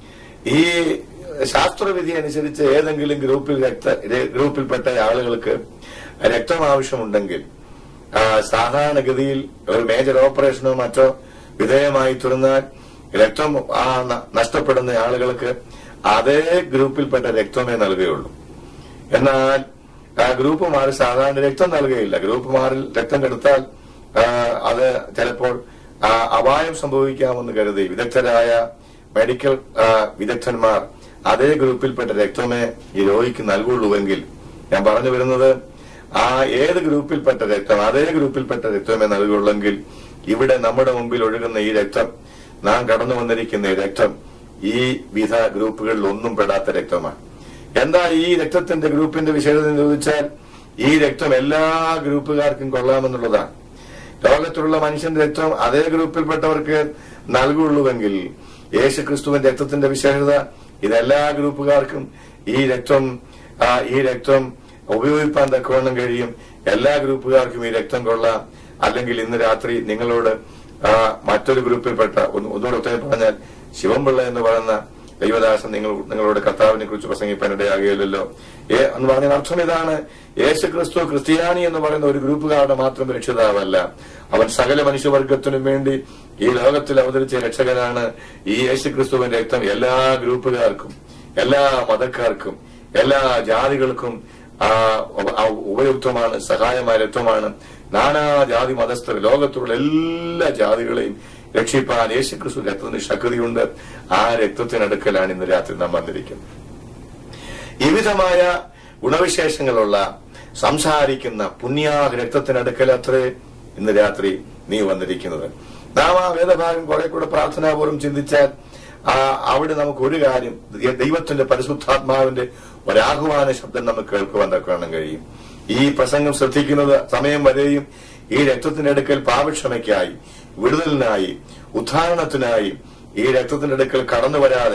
ഈ ശാസ്ത്രവിധി അനുസരിച്ച് ഏതെങ്കിലും ഗ്രൂപ്പിൽ രക്ത ര- ഗ്രൂപ്പിൽപ്പെട്ട ആളുകൾക്ക് രക്തം ആവശ്യമുണ്ടെങ്കിൽ ആ, സാധാരണഗതിയിൽ ഒരു മേജർ ഓപ്പറേഷനോ മറ്റോ വിധേയമായി തീർന്നാൽ രക്തം ആ ന- നഷ്ടപ്പെടുന്ന ആളുകൾക്ക് അതേ ഗ്രൂപ്പിൽപ്പെട്ട രക്തമേ നൽകുകയുള്ളൂ എന്നാൽ ആ ഗ്രൂപ്പ് മാറി സാധാരണ രക്തം നൽകുകയില്ല ഗ്രൂപ്പ് മാറിൽ രക്തം കെടുത്താൽ ആ, അത് ചിലപ്പോൾ ആ, അപായം സംഭവിക്കാമെന്ന് കരുതി വിദഗ്ധരായ മെഡിക്കൽ ആ, വിദഗ്ധന്മാർ അതേ ഗ്രൂപ്പിൽപ്പെട്ട രക്തമേ ഈ രോഗിക്ക് നൽകുള്ളൂവെങ്കിൽ ഞാൻ പറഞ്ഞു വരുന്നത് ആ ഏത് ഗ്രൂപ്പിൽപ്പെട്ട രക്തം അതേ ഗ്രൂപ്പിൽപ്പെട്ട രക്തമേ നൽകുള്ളെങ്കിൽ ഇവിടെ നമ്മുടെ മുമ്പിൽ ഒഴുകുന്ന ഈ രക്തം നാം കടന്നു വന്നിരിക്കുന്ന ഈ രക്തം ഈ വിധ ഗ്രൂപ്പുകളിൽ ഒന്നും പെടാത്ത രക്തമാണ് എന്താ ഈ രക്തത്തിന്റെ ഗ്രൂപ്പിന്റെ വിശേഷത എന്ന് ചോദിച്ചാൽ ഈ രക്തം എല്ലാ ഗ്രൂപ്പുകാർക്കും കൊള്ളാമെന്നുള്ളതാണ് ലോകത്തിലുള്ള മനുഷ്യന്റെ രക്തം അതേ ഗ്രൂപ്പിൽപ്പെട്ടവർക്ക് നൽകുള്ളൂവെങ്കിൽ യേശു ക്രിസ്തുവിന്റെ രക്തത്തിന്റെ വിശേഷത ഇത് എല്ലാ ഗ്രൂപ്പുകാർക്കും ഈ രക്തം ആ, ഈ രക്തം ഉപയോഗിക്കാൻ തക്കവണ്ണം കഴിയും എല്ലാ ഗ്രൂപ്പുകാർക്കും ഈ രക്തം കൊള്ളാം അല്ലെങ്കിൽ ഇന്ന് രാത്രി നിങ്ങളോട് ആ, മറ്റൊരു ഗ്രൂപ്പിൽപ്പെട്ട ഒന്ന് ഒന്നുകൂടെ ഉത്തരം പറഞ്ഞാൽ ശിവൻപിള്ള എന്ന് പറയുന്ന ദൈവദാസൻ നിങ്ങൾ നിങ്ങളോട് കർത്താവിനെ കുറിച്ച് പ്രസംഗിക്കാൻ ഇടയാകുകയില്ലല്ലോ ഏ എന്ന് പറഞ്ഞാൽ അർത്ഥം ഇതാണ് യേശു ക്രിസ്തു ക്രിസ്ത്യാനി എന്ന് പറയുന്ന ഒരു ഗ്രൂപ്പുകാരുടെ മാത്രം രക്ഷിതാവല്ല അവൻ സകല മനുഷ്യവർഗത്തിനും വേണ്ടി ഈ ലോകത്തിൽ അവതരിച്ച രക്ഷകനാണ് ഈ യേശു ക്രിസ്തുവിന്റെ രക്തം എല്ലാ ഗ്രൂപ്പുകാർക്കും എല്ലാ മതക്കാർക്കും എല്ലാ ജാതികൾക്കും ആ, ഉപ- ആ, ഉപയുക്തമാണ് സഹായമായ രക്തമാണ് നാനാ ജാതി മതസ്ഥർ ലോകത്തുള്ള എല്ലാ ജാതികളെയും രക്ഷിപ്പാൻ യേശു ക്രിസ്തു രക്തത്തിന് ശക്തിയുണ്ട് ആ രക്തത്തിനടുക്കലാണ് ഇന്ന് രാത്രി നാം വന്നിരിക്കുന്നത് വിവിധമായ ഗുണവിശേഷങ്ങളുള്ള സംസാരിക്കുന്ന പുണ്യാഹ രക്തത്തിനടുക്കൽ അത്രേ ഇന്ന് രാത്രി നീ വന്നിരിക്കുന്നത് നാം ആ വേദഭാഗം കുറെ കൂടെ പ്രാർത്ഥനാപൂർവ്വം ചിന്തിച്ചാൽ ആ, അവിടെ നമുക്ക് ഒരു കാര്യം ദൈവത്തിന്റെ പരിശുദ്ധാത്മാവിന്റെ ഒരാഹ്വാന ശബ്ദം നമുക്ക് കേൾക്കുവാൻ തക്കണം കഴിയും ഈ പ്രസംഗം ശ്രദ്ധിക്കുന്നത് സമയം വരെയും ഈ രക്തത്തിന്റെ അടുക്കൽ പാപക്ഷമയ്ക്കായി വിടുതലിനായി ഉദ്ധാരണത്തിനായി ഈ രക്തത്തിന്റെ അടുക്കൽ കടന്നു വരാതെ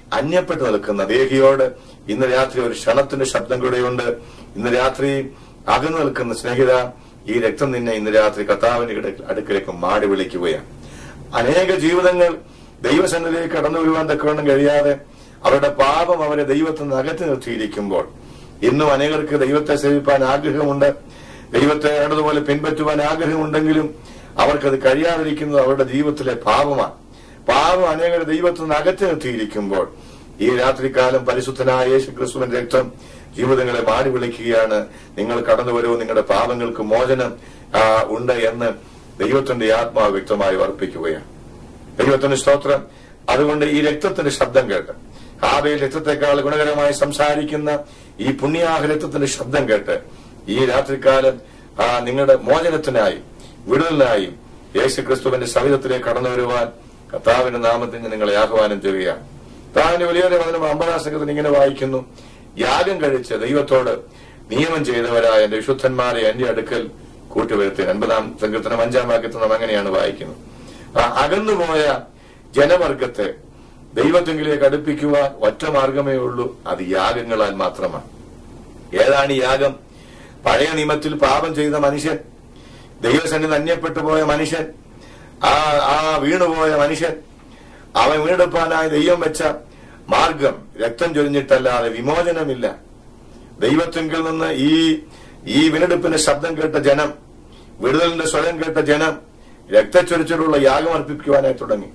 അന്യപ്പെട്ടു നിൽക്കുന്ന ദേഹിയോട് ഇന്ന് രാത്രി ഒരു ക്ഷണത്തിന്റെ ശബ്ദം കൂടെയുണ്ട് ഇന്ന് രാത്രി അകന്നു നിൽക്കുന്ന സ്നേഹിത ഈ രക്തം നിന്നെ ഇന്ന് രാത്രി കർത്താവിന്റെ ഇട- അടുക്കലേക്ക് മാടി വിളിക്കുകയാണ് അനേക ജീവിതങ്ങൾ ദൈവസന്നിധിയിലേക്ക് കടന്നു വരുവാൻ തക്കവണ്ണം കഴിയാതെ അവരുടെ പാപം അവരെ ദൈവത്തിൽ നിന്ന് അകറ്റി നിർത്തിയിരിക്കുമ്പോൾ ഇന്നും അനേകർക്ക് ദൈവത്തെ സേവിപ്പാൻ ആഗ്രഹമുണ്ട് ദൈവത്തെ വേണ്ടതുപോലെ പിൻപറ്റുവാൻ ആഗ്രഹമുണ്ടെങ്കിലും അവർക്കത് കഴിയാതിരിക്കുന്നത് അവരുടെ ജീവിതത്തിലെ പാപമാണ് പാപം അനേകർ ദൈവത്തിൽ നിന്ന് അകറ്റി നിർത്തിയിരിക്കുമ്പോൾ ഈ രാത്രികാലം പരിശുദ്ധനായ യേശു ക്രിസ്തുവിന്റെ രക്തം ജീവിതങ്ങളെ മാടി വിളിക്കുകയാണ് നിങ്ങൾ കടന്നു വരൂ നിങ്ങളുടെ പാപങ്ങൾക്ക് മോചനം ആ, ഉണ്ട് എന്ന് ദൈവത്തിന്റെ ആത്മാവ് വ്യക്തമായി വർപ്പിക്കുകയാണ് ദൈവത്തിന്റെ സ്തോത്രം അതുകൊണ്ട് ഈ രക്തത്തിന്റെ ശബ്ദം കേട്ട് ഹാബയിൽ രക്തത്തെക്കാൾ ഗുണകരമായി സംസാരിക്കുന്ന ഈ പുണ്യാഹ രക്തത്തിന്റെ ശബ്ദം കേട്ട് ഈ രാത്രികാലം ആ നിങ്ങളുടെ മോചനത്തിനായി വിടുതലിനായും യേശു ക്രിസ്തുവിന്റെ സവിധത്തിലേക്ക് കടന്നു വരുവാൻ കർത്താവിന്റെ നാമത്തിൽ ഞാൻ നിങ്ങളെ ആഹ്വാനം ചെയ്യുകയാണ് താവിന്റെ വലിയൊരു വചനം അമ്പതാം സംഘത്തിൽ ഇങ്ങനെ വായിക്കുന്നു യാഗം കഴിച്ച് ദൈവത്തോട് നിയമം ചെയ്തവരായ എന്റെ വിശുദ്ധന്മാരെ എന്റെ അടുക്കൽ കൂട്ടിവരുത്തി അൻപതാം സങ്കീർത്തനം അഞ്ചാം വാക്യത്തിൽ നാം അങ്ങനെയാണ് വായിക്കുന്നത് ആ അകന്നുപോയ ജനവർഗത്തെ ദൈവത്തെങ്കിലേക്ക് അടുപ്പിക്കുവാൻ ഒറ്റ മാർഗമേ ഉള്ളൂ അത് യാഗങ്ങളാൽ മാത്രമാണ് ഏതാണ് ഈ യാഗം പഴയ നിയമത്തിൽ പാപം ചെയ്ത മനുഷ്യൻ ദൈവസന്നിധി അന്യപ്പെട്ടു പോയ മനുഷ്യൻ ആ ആ വീണുപോയ മനുഷ്യൻ അവൻ വീണ്ടെടുപ്പാനായി ദൈവം വെച്ച മാർഗം രക്തം ചൊരിഞ്ഞിട്ടല്ലാതെ വിമോചനമില്ല ദൈവത്തെങ്കിൽ നിന്ന് ഈ ഈ വീണ്ടെടുപ്പിന്റെ ശബ്ദം കേട്ട ജനം വിടുതലിന്റെ സ്വരം കേട്ട ജനം രക്തച്ചൊരിച്ചിലുള്ള യാഗം അർപ്പിക്കുവാനായി തുടങ്ങി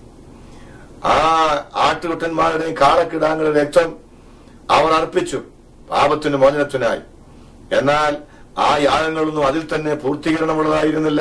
ആ ആട്ടുകുട്ടന്മാരുടെയും കാളക്കിടാങ്ങളുടെ രക്തം അവർ അർപ്പിച്ചു പാപത്തിന് മോചനത്തിനായി എന്നാൽ ആ യാഗങ്ങളൊന്നും അതിൽ തന്നെ പൂർത്തീകരണമുള്ളതായിരുന്നില്ല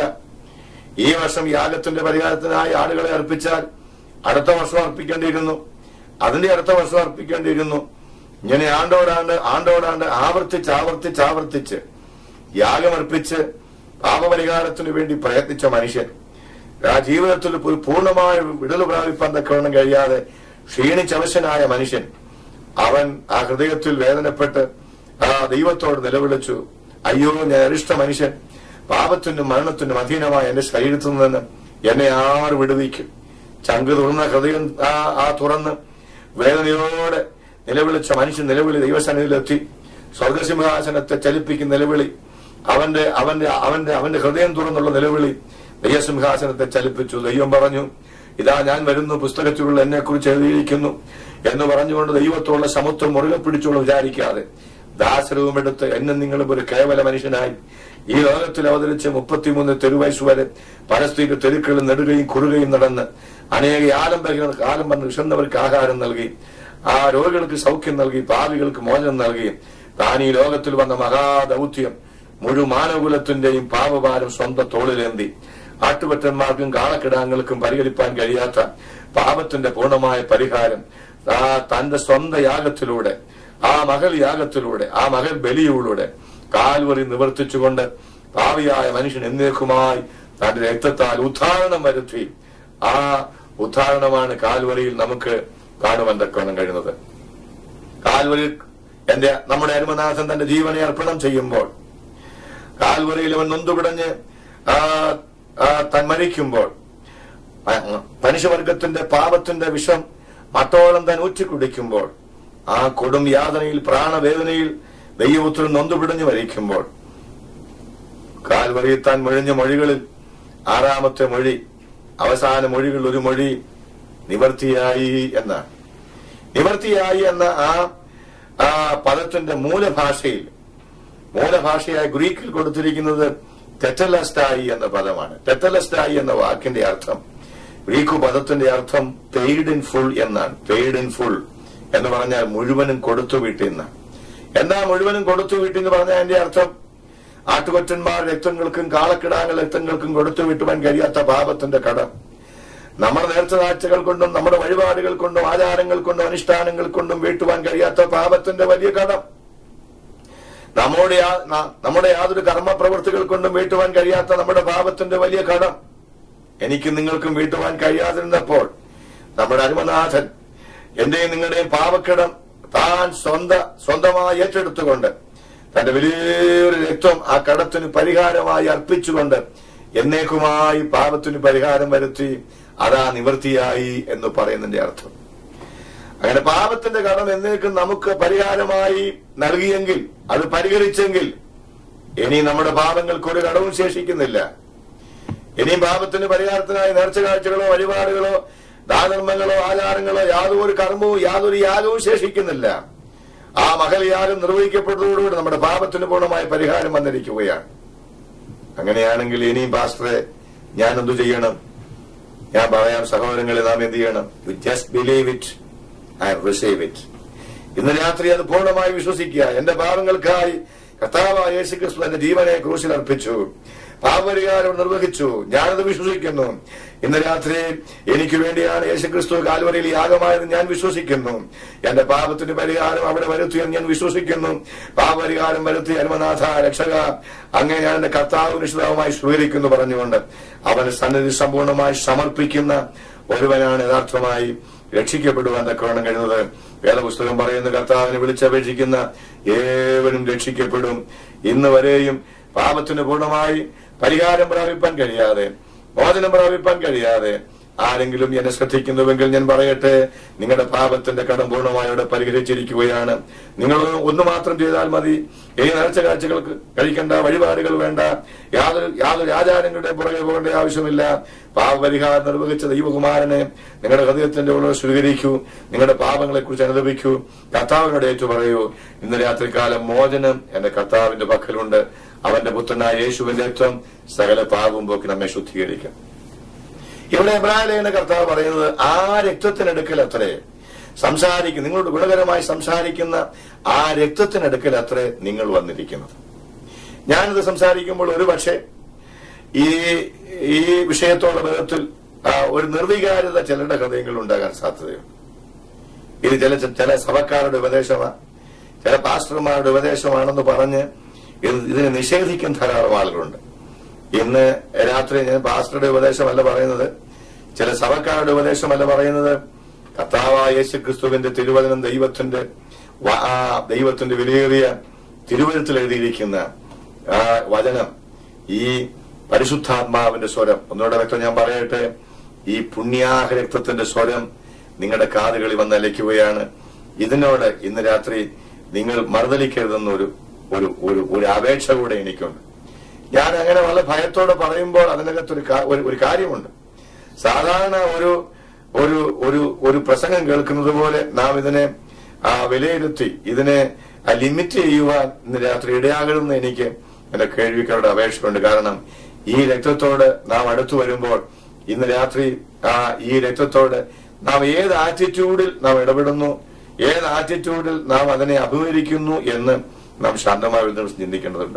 ഈ വർഷം യാഗത്തിന്റെ പരിഹാരത്തിനായി ആളുകളെ അർപ്പിച്ചാൽ അടുത്ത വർഷം അർപ്പിക്കേണ്ടിയിരുന്നു അതിന്റെ അടുത്ത വർഷം അർപ്പിക്കേണ്ടിയിരുന്നു ഇങ്ങനെ ആണ്ടോടാണ്ട് ആണ്ടോടാണ്ട് ആവർത്തിച്ച് ആവർത്തിച്ച് ആവർത്തിച്ച് യാഗമർപ്പിച്ച് പാപപരിഹാരത്തിനു വേണ്ടി പ്രയത്നിച്ച മനുഷ്യൻ ആ ജീവിതത്തിൽ ഒരു പൂർണ്ണമായ വിടൽ പ്രാപിപ്പാൻ തക്കവണ്ണം കഴിയാതെ ക്ഷീണിച്ചവശനായ മനുഷ്യൻ അവൻ ആ ഹൃദയത്തിൽ വേദനപ്പെട്ട് ആ ദൈവത്തോട് നിലവിളിച്ചു അയ്യോ ഞാൻ അരിഷ്ട മനുഷ്യൻ പാപത്തിനും മരണത്തിനും അധീനമായ എന്റെ ശരീരത്തിൽ നിന്ന് എന്നെ ആറ് വിടുവിക്കും ചങ്ക് തുറന്ന ഹൃദയം ആ ആ തുറന്ന് വേദനയോടെ നിലവിളിച്ച മനുഷ്യൻ നിലവിളി ദൈവസന്നിധിയിലെത്തി സ്വർഗസിംഹാസനത്തെ ചലിപ്പിക്കുന്ന നിലവിളി അവന്റെ അവന്റെ അവന്റെ അവന്റെ ഹൃദയം തുറന്നുള്ള നിലവിളി ദൈവസിംഹാസനത്തെ ചലിപ്പിച്ചു ദൈവം പറഞ്ഞു ഇതാ ഞാൻ വരുന്നു പുസ്തകത്തിലുള്ള എന്നെ കുറിച്ച് എഴുതിയിരിക്കുന്നു എന്ന് പറഞ്ഞുകൊണ്ട് ദൈവത്തോടുള്ള സമത്വം മുറുകെ പിടിച്ചോളൂ വിചാരിക്കാതെ ദാസരവും എടുത്ത് എന്നും നിങ്ങളും ഒരു കേവല മനുഷ്യനായി ഈ ലോകത്തിൽ അവതരിച്ച് മുപ്പത്തിമൂന്ന് തെരുവയസ് വരെ പരസ്ത്രീക തെരുക്കളിൽ നെടുകയും കുറുകയും നടന്ന് അനേക ആലംബകർക്ക് ആലംബം വിഷന്നവർക്ക് ആഹാരം നൽകി ആ രോഗികൾക്ക് സൗഖ്യം നൽകി പാവികൾക്ക് മോചനം നൽകി താൻ ഈ ലോകത്തിൽ വന്ന മഹാദൗത്യം മുഴു മാനകുലത്തിന്റെയും പാപഭാരം സ്വന്തം തോളിലേന്തി ആട്ടുപറ്റന്മാർക്കും കാളക്കിടാങ്ങൾക്കും പരിഹരിപ്പാൻ കഴിയാത്ത പാപത്തിന്റെ പൂർണ്ണമായ പരിഹാരം ആ തന്റെ സ്വന്തം യാഗത്തിലൂടെ ആ മകൾ യാഗത്തിലൂടെ ആ മകൾ ബലിയിലൂടെ കാൽവറി നിവർത്തിച്ചുകൊണ്ട് ഭാവിയായ മനുഷ്യൻ എന്നേക്കുമായി തന്റെ രക്തത്താൽ ഉദ്ധാരണം വരുത്തി ആ ഉദ്ധാരണമാണ് കാൽവറിയിൽ നമുക്ക് കാണുവാൻ തക്കവണ്ണം കഴിയുന്നത് കാൽവരിയിൽ എന്റെ നമ്മുടെ അരുമനാഥൻ തന്റെ ജീവനെ അർപ്പണം ചെയ്യുമ്പോൾ കാൽവറിയിൽ അവൻ നൊന്തുപിടഞ്ഞ് ആ, ആ, താൻ മരിക്കുമ്പോൾ ആ, മനുഷ്യവർഗത്തിന്റെ പാപത്തിന്റെ വിഷം മട്ടോളം താൻ ഊറ്റിക്കുടിക്കുമ്പോൾ ആ കൊടും യാതനയിൽ പ്രാണവേദനയിൽ ദൈവത്തിൽ നൊന്തുപിടഞ്ഞ് മരിക്കുമ്പോൾ കാൽവറിയിൽ താൻ മൊഴിഞ്ഞ മൊഴികളിൽ ആറാമത്തെ മൊഴി അവസാന മൊഴികൾ ഒരു മൊഴി നിവർത്തിയായി എന്നാണ് നിവർത്തിയായി എന്ന ആ ആ പദത്തിന്റെ മൂലഭാഷയിൽ മൂലഭാഷയായ ഗ്രീക്കിൽ കൊടുത്തിരിക്കുന്നത് ടെറ്റലസ്റ്റായി എന്ന പദമാണ് ടെറ്റലസ്റ്റായി എന്ന വാക്കിന്റെ അർത്ഥം ഗ്രീക്ക് പദത്തിന്റെ അർത്ഥം പെയ്ഡ് ഇൻ ഫുൾ എന്നാണ് പെയ്ഡ് ഇൻ ഫുൾ എന്ന് പറഞ്ഞാൽ മുഴുവനും കൊടുത്തു വീട്ടിൽ എന്നാ മുഴുവനും കൊടുത്തു വീട്ടിൽ എന്ന് പറഞ്ഞാൽ അതിന്റെ അർത്ഥം ആട്ടുകൊറ്റന്മാർ രക്തങ്ങൾക്കും കാളക്കിടാങ്ങൾ രക്തങ്ങൾക്കും കൊടുത്തു വിട്ടുവാൻ കഴിയാത്ത പാപത്തിന്റെ കടം നമ്മുടെ നേർച്ച കാഴ്ചകൾ കൊണ്ടും നമ്മുടെ വഴിപാടുകൾ കൊണ്ടും ആചാരങ്ങൾ കൊണ്ടും അനുഷ്ഠാനങ്ങൾ കൊണ്ടും വീട്ടുവാൻ കഴിയാത്ത പാപത്തിന്റെ വലിയ കടം നമ്മുടെ യാ- ന- നമ്മുടെ യാതൊരു കർമ്മപ്രവൃത്തികൾ കൊണ്ടും വീട്ടുവാൻ കഴിയാത്ത നമ്മുടെ പാപത്തിന്റെ വലിയ കടം എനിക്കും നിങ്ങൾക്കും വീട്ടുവാൻ കഴിയാതിരുന്നപ്പോൾ നമ്മുടെ അരുമനാഥൻ എന്റെയും നിങ്ങളുടെയും പാപക്കിടം താൻ സ്വന്ത സ്വന്തമായി ഏറ്റെടുത്തുകൊണ്ട് തന്റെ വലിയൊരു രക്തം ആ കടത്തിന് പരിഹാരമായി അർപ്പിച്ചുകൊണ്ട് എന്നേക്കുമായി പാപത്തിന് പരിഹാരം വരുത്തി അതാ നിവൃത്തിയായി എന്ന് പറയുന്നതിന്റെ അർത്ഥം അങ്ങനെ പാപത്തിന്റെ കടം എന്നേക്കും നമുക്ക് പരിഹാരമായി നൽകിയെങ്കിൽ അത് പരിഹരിച്ചെങ്കിൽ ഇനി നമ്മുടെ പാപങ്ങൾക്ക് ഒരു കടവും ശേഷിക്കുന്നില്ല ഇനിയും പാപത്തിന് പരിഹാരത്തിനായി നേർച്ച കാഴ്ചകളോ വഴിപാടുകളോ ദാനർമ്മങ്ങളോ ആചാരങ്ങളോ യാതൊരു കർമ്മവും യാതൊരു യാഗവും ശേഷിക്കുന്നില്ല ആ മഹൽ യാഗം നിർവഹിക്കപ്പെട്ടതോടുകൂടി നമ്മുടെ പാപത്തിന് പൂർണ്ണമായ പരിഹാരം വന്നിരിക്കുകയാണ് അങ്ങനെയാണെങ്കിൽ ഇനിയും പാസ്റ്ററെ ഞാൻ എന്തു ചെയ്യണം ഞാൻ പറയാം സഹോദരങ്ങളെ നാം എന്ത് ചെയ്യണം you just believe it and receive it ഇന്ന് രാത്രി അത് പൂർണ്ണമായി വിശ്വസിക്കുക എന്റെ പാപങ്ങൾക്കായി കർത്താവായ യേശു ക്രിസ്തു എന്റെ ജീവനെ ക്രൂശിൽ അർപ്പിച്ചു പാപപരിഹാരം നിർവഹിച്ചു ഞാനത് വിശ്വസിക്കുന്നു ഇന്ന് രാത്രി എനിക്ക് വേണ്ടിയാണ് യേശു ക്രിസ്തു കാൽവരയിൽ യാഗമായത് ഞാൻ വിശ്വസിക്കുന്നു എന്റെ പാപത്തിന് പരിഹാരം അവിടെ വരുത്തിയെന്ന് ഞാൻ വിശ്വസിക്കുന്നു പാപപരിഹാരം വരുത്തി അരുമനാഥ രക്ഷക അങ്ങനെ ഞാൻ എന്റെ കർത്താവ് നിശ്ചിതവുമായി സ്വീകരിക്കുന്നു പറഞ്ഞുകൊണ്ട് അവന് സന്നിധി സമ്പൂർണ്ണമായി സമർപ്പിക്കുന്ന ഒരുവനാണ് യഥാർത്ഥമായി രക്ഷിക്കപ്പെടുവാൻ തക്കവണ്ണം കഴിയുന്നത് വേദപുസ്തകം പറയുന്ന കർത്താവിനെ വിളിച്ചപേക്ഷിക്കുന്ന ഏവരും രക്ഷിക്കപ്പെടും ഇന്ന് വരെയും പാപത്തിന് പൂർണ്ണമായി പരിഹാരം പ്രാപിപ്പാൻ കഴിയാതെ മോചനം പ്രാപിപ്പാൻ കഴിയാതെ ആരെങ്കിലും എന്നെ ശ്രദ്ധിക്കുന്നുവെങ്കിൽ ഞാൻ പറയട്ടെ നിങ്ങളുടെ പാപത്തിന്റെ കടം പൂർണ്ണമായി അവിടെ പരിഹരിച്ചിരിക്കുകയാണ് നിങ്ങൾ ഒന്ന് മാത്രം ചെയ്താൽ മതി ഈ നേർച്ച കാഴ്ചകൾക്ക് കഴിക്കേണ്ട വഴിപാടുകൾ വേണ്ട യാതൊരു യാതൊരു ആചാരങ്ങളുടെ പുറകെ പോകേണ്ട ആവശ്യമില്ല പാപപരിഹാരം നിർവഹിച്ച ദൈവകുമാരനെ നിങ്ങളുടെ ഹൃദയത്തിന്റെ ഉള്ളിൽ സ്വീകരിക്കൂ നിങ്ങളുടെ പാപങ്ങളെ കുറിച്ച് അനുദപിക്കൂ കർത്താവിനോട് ഏറ്റു പറയൂ ഇന്ന് രാത്രികാലം മോചനം എന്റെ കർത്താവിന്റെ പക്കലുണ്ട് അവന്റെ പുത്രനായ യേശുവിന്റെ രക്തം സകല പാപവും പോക്കി നമ്മെ ശുദ്ധീകരിക്കും ഇവിടെ എബ്രാഹിലേന കർത്താവ് പറയുന്നത് ആ രക്തത്തിനടുക്കൽ അത്രേ സംസാരിക്കും നിങ്ങളോട് ഗുണകരമായി സംസാരിക്കുന്ന ആ രക്തത്തിനടുക്കൽ അത്രേ നിങ്ങൾ വന്നിരിക്കുന്നത് ഞാനിത് സംസാരിക്കുമ്പോൾ ഒരു പക്ഷേ ഈ ഈ വിഷയത്തോടെ ബന്ധത്തിൽ ആ, ഒരു നിർവികാരത ചിലരുടെ ഹൃദയങ്ങളിൽ ഉണ്ടാകാൻ സാധ്യതയുണ്ട് ഇത് ചില ചില സഭക്കാരുടെ ഉപദേശമാണ് ചില പാസ്റ്റർമാരുടെ ഉപദേശമാണെന്ന് പറഞ്ഞ് ഇത് ഇതിനെ നിഷേധിക്കുന്ന ധാരാളം ആളുകളുണ്ട് ഇന്ന് രാത്രി ഞാൻ പാസ്റ്ററുടെ ഉപദേശമല്ല പറയുന്നത് ചില സഭക്കാരുടെ ഉപദേശമല്ല പറയുന്നത് കർത്താവായ യേശു ക്രിസ്തുവിന്റെ തിരുവചനം ദൈവത്തിന്റെ വ- ആ ദൈവത്തിന്റെ വിലയേറിയ തിരുവചനത്തിൽ എഴുതിയിരിക്കുന്ന ആ വചനം ഈ പരിശുദ്ധാത്മാവിന്റെ സ്വരം ഒന്നുകൂടെ വ്യക്തം ഞാൻ പറയട്ടെ ഈ പുണ്യാഹ രക്തത്തിന്റെ സ്വരം നിങ്ങളുടെ കാതുകളിൽ വന്ന് അലയ്ക്കുകയാണ് ഇതിനോട് ഇന്ന് രാത്രി നിങ്ങൾ മറുതലിക്കരുതെന്നൊരു ഒരു ഒരു ഒരു അപേക്ഷ കൂടെ എനിക്കുണ്ട് ഞാൻ അങ്ങനെ വളരെ ഭയത്തോടെ പറയുമ്പോൾ അതിനകത്ത് ഒരു കാ- ഒരു- ഒരു കാര്യമുണ്ട് സാധാരണ ഒരു ഒരു ഒരു ഒരു പ്രസംഗം കേൾക്കുന്നത് പോലെ നാം ഇതിനെ ആ, വിലയിരുത്തി ഇതിനെ ആ, ലിമിറ്റ് ചെയ്യുവാൻ ഇന്ന് രാത്രി ഇടയാകരുതെന്ന് എനിക്ക് എന്റെ കേൾവിക്കാരുടെ അപേക്ഷയുണ്ട് കാരണം ഈ രക്തത്തോട് നാം അടുത്തു വരുമ്പോൾ ഇന്ന് രാത്രി ആ ഈ രക്തത്തോട് നാം ഏത് ആറ്റിറ്റ്യൂഡിൽ നാം ഇടപെടുന്നു ഏത് ആറ്റിറ്റ്യൂഡിൽ നാം അതിനെ അഭിമുഖീകരിക്കുന്നു എന്ന് നാം ശാന്തമായി ഒരു ദിവസം ചിന്തിക്കേണ്ടതുണ്ട്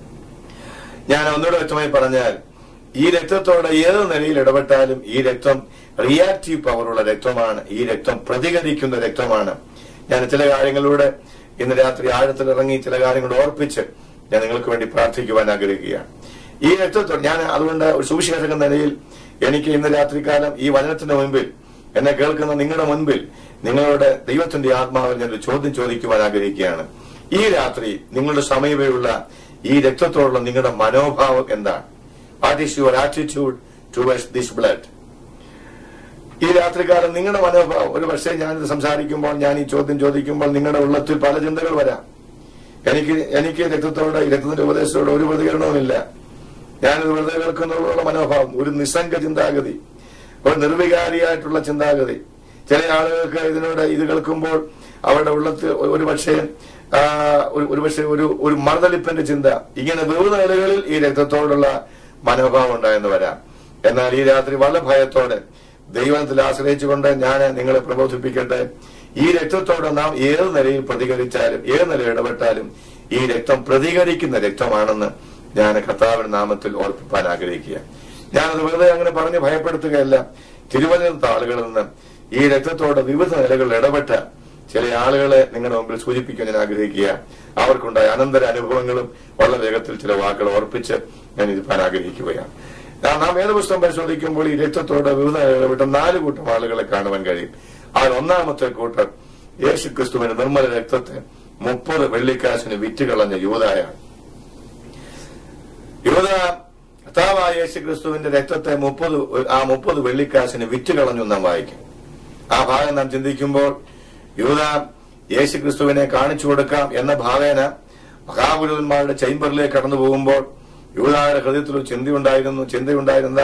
ഞാൻ ഒന്നുകൂടെ വ്യക്തമായി പറഞ്ഞാൽ ഈ രക്തത്തോടെ ഏത് നിലയിൽ ഇടപെട്ടാലും ഈ രക്തം റിയാക്റ്റീവ് പവറുള്ള രക്തമാണ് ഈ രക്തം പ്രതികരിക്കുന്ന രക്തമാണ് ഞാൻ ചില കാര്യങ്ങളിലൂടെ ഇന്ന് രാത്രി ആഴത്തിൽ ഇറങ്ങി ചില കാര്യങ്ങൾ ഓർപ്പിച്ച് ഞാൻ നിങ്ങൾക്ക് വേണ്ടി പ്രാർത്ഥിക്കുവാൻ ആഗ്രഹിക്കുകയാണ് ഈ രക്തത്തോട് ഞാൻ അതുകൊണ്ട് ഒരു സുവിശേഷക എന്ന നിലയിൽ എനിക്ക് ഇന്ന് രാത്രികാലം ഈ വചനത്തിന്റെ മുൻപിൽ എന്നെ കേൾക്കുന്ന നിങ്ങളുടെ മുൻപിൽ നിങ്ങളുടെ ദൈവത്തിന്റെ ആത്മാവിൽ ഞാൻ ഒരു ചോദ്യം ചോദിക്കുവാൻ ആഗ്രഹിക്കുകയാണ് ഈ രാത്രി നിങ്ങളുടെ സമീപയുള്ള ഈ രക്തത്തോടുള്ള നിങ്ങളുടെ മനോഭാവം എന്താണ് what is your attitude towards this blood ഈ രാത്രികാലം നിങ്ങളുടെ മനോഭാവം ഒരു പക്ഷേ ഞാനിത് സംസാരിക്കുമ്പോൾ ഞാൻ ഈ ചോദ്യം ചോദിക്കുമ്പോൾ നിങ്ങളുടെ ഉള്ളത്തിൽ പല ചിന്തകൾ വരാം എനിക്ക് എനിക്ക് രക്തത്തോട് ഈ രക്തത്തിന്റെ ഉപദേശത്തോട് ഒരു പ്രതികരണവുമില്ല ഞാനിത് വെറുതെ കേൾക്കുന്നതോടുള്ള മനോഭാവം ഒരു നിസ്സംഗ ചിന്താഗതി ഒരു നിർവികാരിയായിട്ടുള്ള ചിന്താഗതി ചില ആളുകൾക്ക് ഇതിനോട് ഇത് കേൾക്കുമ്പോൾ അവരുടെ ഉള്ളത്തിൽ ഒരു പക്ഷേ ആ, ഒരു- ഒരു പക്ഷേ ഒരു ഒരു മറുതളിപ്പിന്റെ ചിന്ത ഇങ്ങനെ വിവിധ നിലകളിൽ ഈ രക്തത്തോടുള്ള മനോഭാവം ഉണ്ടായെന്ന് വരാം എന്നാൽ ഈ രാത്രി വളരെ ഭയത്തോടെ ദൈവത്തിൽ ആശ്രയിച്ചുകൊണ്ട് ഞാൻ നിങ്ങളെ പ്രബോധിപ്പിക്കട്ടെ ഈ രക്തത്തോട് നാം ഏത് നിലയിൽ പ്രതികരിച്ചാലും ഏത് നിലയിൽ ഇടപെട്ടാലും ഈ രക്തം പ്രതികരിക്കുന്ന രക്തമാണെന്ന് ഞാൻ കർത്താവിന്റെ നാമത്തിൽ ഓർപ്പിപ്പാൻ ആഗ്രഹിക്കുക ഞാനത് വെറുതെ അങ്ങനെ പറഞ്ഞ് ഭയപ്പെടുത്തുകയല്ല തിരുവനന്തപുരത്തെ ആളുകളിൽ നിന്ന് ഈ രക്തത്തോട് വിവിധ നിലകളിൽ ഇടപെട്ട ചില ആളുകളെ നിങ്ങളുടെ മുമ്പിൽ സൂചിപ്പിക്കാൻ ഞാൻ ആഗ്രഹിക്കുക അവർക്കുണ്ടായ അനന്തര അനുഭവങ്ങളും വളരെ വേഗത്തിൽ ചില വാക്കുകൾ ഓർപ്പിച്ച് ഞാൻ ഇരുപ്പാൻ ആഗ്രഹിക്കുകയാണ് നാം നാം വേദപുസ്തകം പരിശോധിക്കുമ്പോൾ ഈ രക്തത്തോട് വിവിധ ഇടപെട്ട നാല് കൂട്ടം ആളുകളെ കാണുവാൻ കഴിയും അതിൽ ഒന്നാമത്തെ കൂട്ടർ യേശു ക്രിസ്തുവിന്റെ നിർമ്മല രക്തത്തെ മുപ്പത് വെള്ളിക്കാശിന് വിറ്റുകളഞ്ഞ യൂതായാണ് യൂത കർത്താവായ യേശു ക്രിസ്തുവിന്റെ രക്തത്തെ മുപ്പത് ആ മുപ്പത് വെള്ളിക്കാശിന് വിറ്റുകളഞ്ഞു നാം വായിക്കും ആ ഭാഗം നാം ചിന്തിക്കുമ്പോൾ യൂത യേശു ക്രിസ്തുവിനെ കാണിച്ചു കൊടുക്കാം എന്ന ഭാവേന മഹാപുരോഹിതന്മാരുടെ ചേംബറിലേക്ക് കടന്നു പോകുമ്പോൾ യൂതായുടെ ഹൃദയത്തിൽ ഒരു ചിന്തയുണ്ടായിരുന്നു ചിന്തയുണ്ടായിരുന്ന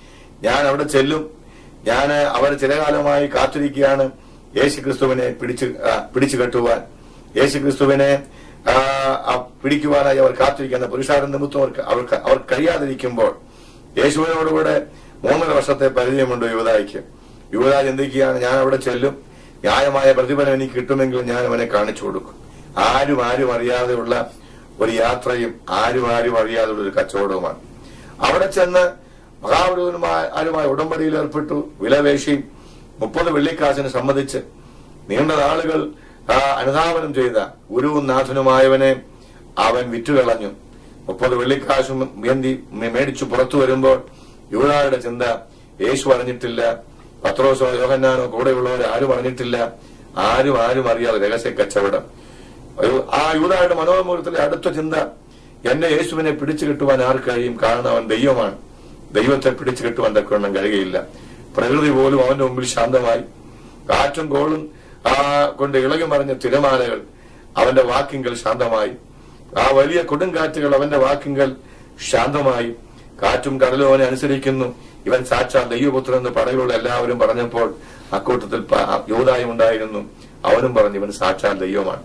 ഞാൻ അവിടെ ചെല്ലും ഞാൻ അവർ ചിലകാലമായി കാത്തിരിക്കുകയാണ് യേശു ക്രിസ്തുവിനെ പിടിച്ചു ആ, പിടിച്ചു കെട്ടുവാൻ യേശു ക്രിസ്തുവിനെ ആ, ആ, പിടിക്കുവാനായി അവർ കാത്തിരിക്കുന്ന പുരുഷാരം നിമിത്തം അവർക്ക് അവർക്ക് അവർ കഴിയാതിരിക്കുമ്പോൾ യേശുവിനോടുകൂടെ മൂന്നര വർഷത്തെ പരിചയമുണ്ട് യുവതായിക്ക് യുവത ചിന്തിക്കുകയാണ് ഞാൻ അവിടെ ചെല്ലും ന്യായമായ പ്രതിഫലം എനിക്ക് കിട്ടുമെങ്കിൽ ഞാൻ അവനെ കാണിച്ചു കൊടുക്കും ആരും ആരും അറിയാതെയുള്ള ഒരു യാത്രയും ആരും ആരും അറിയാതെയുള്ള ഒരു കച്ചവടവുമാണ് അവിടെ ചെന്ന് മഹാപുരോഹിതന്മാരുമായി ഉടമ്പടിയിൽ ഏർപ്പെട്ടു വിലവേശി മുപ്പത് വെള്ളിക്കാശിന് സമ്മതിച്ച് നീണ്ട നാളുകൾ ആ, അനുധാവനം ചെയ്ത ഗുരുവും നാഥനുമായവനെ അവൻ വിറ്റുകളഞ്ഞു മുപ്പത് വെള്ളിക്കാശും ഏന്തി മേ- മേടിച്ചു പുറത്തു വരുമ്പോൾ യൂതായുടെ ചിന്ത യേശു അറിഞ്ഞിട്ടില്ല പത്രോസോ യോഹന്നാനോ കൂടെയുള്ളവർ ആരും അറിഞ്ഞിട്ടില്ല ആരും ആരും അറിയാതെ രഹസ്യ കച്ചവടം ഒരു- ആ യൂതായുടെ മനോമുഖത്തിലെ അടുത്ത ചിന്ത എന്നെ യേശുവിനെ പിടിച്ചു കിട്ടുവാൻ ആർക്ക് കഴിയും കാരണം അവൻ ദൈവമാണ് ദൈവത്തെ പിടിച്ചു കിട്ടുവാൻ തക്കവണ്ണം കഴിയുകയില്ല പ്രകൃതി പോലും അവന്റെ മുമ്പിൽ ശാന്തമായി കാറ്റും കോളും ആ കൊണ്ട് ഇളകി മറിഞ്ഞ തിരമാലകൾ അവന്റെ വാക്കിങ്കൽ ശാന്തമായി ആ വലിയ കൊടുങ്കാറ്റുകൾ അവന്റെ വാക്കിങ്കൽ ശാന്തമായി കാറ്റും കടലും അവനെ അനുസരിക്കുന്നു ഇവൻ സാക്ഷാൽ ദൈവപുത്രൻ എന്ന് പടയിലുള്ള എല്ലാവരും പറഞ്ഞപ്പോൾ അക്കൂട്ടത്തിൽ പ- യൂദായും ഉണ്ടായിരുന്നു അവനും പറഞ്ഞു ഇവൻ സാക്ഷാൽ ദൈവമാണ്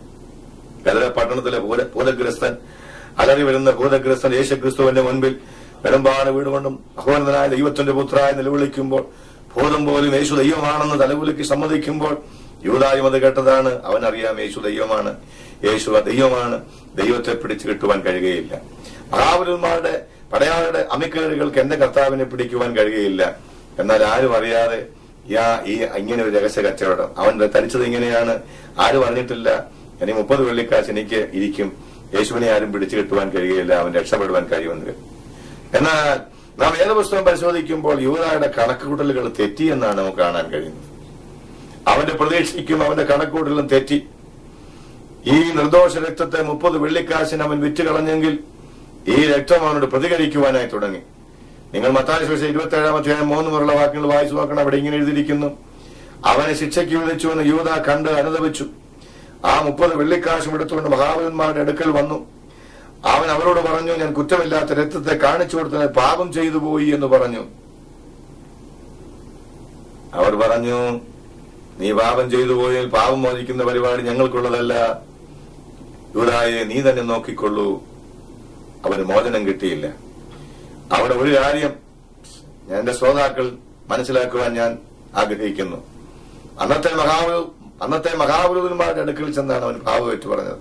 ഗദര പട്ടണത്തിലെ ഭൂത- ഭൂതഗ്രസ്തൻ അലറി വരുന്ന ഭൂതഗ്രസ്തൻ യേശുക്രിസ്തുവിന്റെ മുൻപിൽ വെളുമ്പാട് വീടുകൊണ്ടും അഹോനതനായ ദൈവത്തിന്റെ പുത്രായി നിലവിളിക്കുമ്പോൾ ഭൂതം പോലും യേശു ദൈവമാണെന്ന് തലകുലുക്കി സമ്മതിക്കുമ്പോൾ യൂതായും അത് കേട്ടതാണ് അവൻ അറിയാം യേശു ദൈവമാണ് യേശു ദൈവമാണ് ദൈവത്തെ പിടിച്ചു കിട്ടുവാൻ കഴിയുകയില്ല മഹാപുരന്മാരുടെ പടയാളുടെ അമിക്കേടുകൾക്ക് എന്റെ കർത്താവിനെ പിടിക്കുവാൻ കഴിയുകയില്ല എന്നാൽ ആരും അറിയാതെ യാ ഈ ഇങ്ങനെ ഒരു രഹസ്യ കച്ചവടം അവൻ തരിച്ചത് ഇങ്ങനെയാണ് ആരും അറിഞ്ഞിട്ടില്ല ഇനി മുപ്പത് വെള്ളിക്കാശ് എനിക്ക് ഇരിക്കും യേശുവിനെ ആരും പിടിച്ചു കിട്ടുവാൻ കഴിയുകയില്ല അവൻ രക്ഷപ്പെടുവാൻ കഴിയുമെന്ന് എന്നാൽ നാം വേദപുസ്തകം പരിശോധിക്കുമ്പോൾ യൂതായുടെ കണക്കുകൂട്ടലുകൾ തെറ്റിയെന്നാണ് നമുക്ക് കാണാൻ കഴിയുന്നത് അവന്റെ പ്രതീക്ഷയ്ക്കും അവന്റെ കണക്കുകൂട്ടലും തെറ്റി ഈ നിർദോഷ രക്തത്തെ മുപ്പത് വെള്ളിക്കാശിന് അവൻ വിറ്റുകളഞ്ഞെങ്കിൽ ഈ രക്തം അവനോട് പ്രതികരിക്കുവാനായി തുടങ്ങി നിങ്ങൾ മത്തായ ശേഷം ഇരുപത്തി ഏഴാം അധ്യായം മൂന്ന് മുതലുള്ള വാക്യങ്ങൾ വായിച്ചു നോക്കണം അവിടെ ഇങ്ങനെ എഴുതിയിരിക്കുന്നു അവനെ ശിക്ഷയ്ക്ക് വിധിച്ചു എന്ന് യൂത കണ്ട് അനുദപിച്ചു ആ മുപ്പത് വെള്ളിക്കാശും എടുത്തുകൊണ്ട് മഹാവന്മാരുടെ അടുക്കൽ വന്നു അവൻ അവരോട് പറഞ്ഞു ഞാൻ കുറ്റമില്ലാത്ത രക്തത്തെ കാണിച്ചു കൊടുത്തതിന് പാപം ചെയ്തു പോയി എന്ന് പറഞ്ഞു അവർ പറഞ്ഞു നീ പാപം ചെയ്തു പോയാൽ പാപം മോചിക്കുന്ന പരിപാടി ഞങ്ങൾക്കുള്ളതല്ല യൂതായെ നീ തന്നെ നോക്കിക്കൊള്ളൂ അവന് മോചനം കിട്ടിയില്ല അവിടെ ഒരു കാര്യം ഞാൻ എന്റെ ശ്രോതാക്കൾ മനസ്സിലാക്കുവാൻ ഞാൻ ആഗ്രഹിക്കുന്നു അന്നത്തെ മഹാബലു അന്നത്തെ മഹാബലുന്മാരുടെ അടുക്കൽ ചെന്നാണ് അവൻ പാപമേറ്റു പറഞ്ഞത്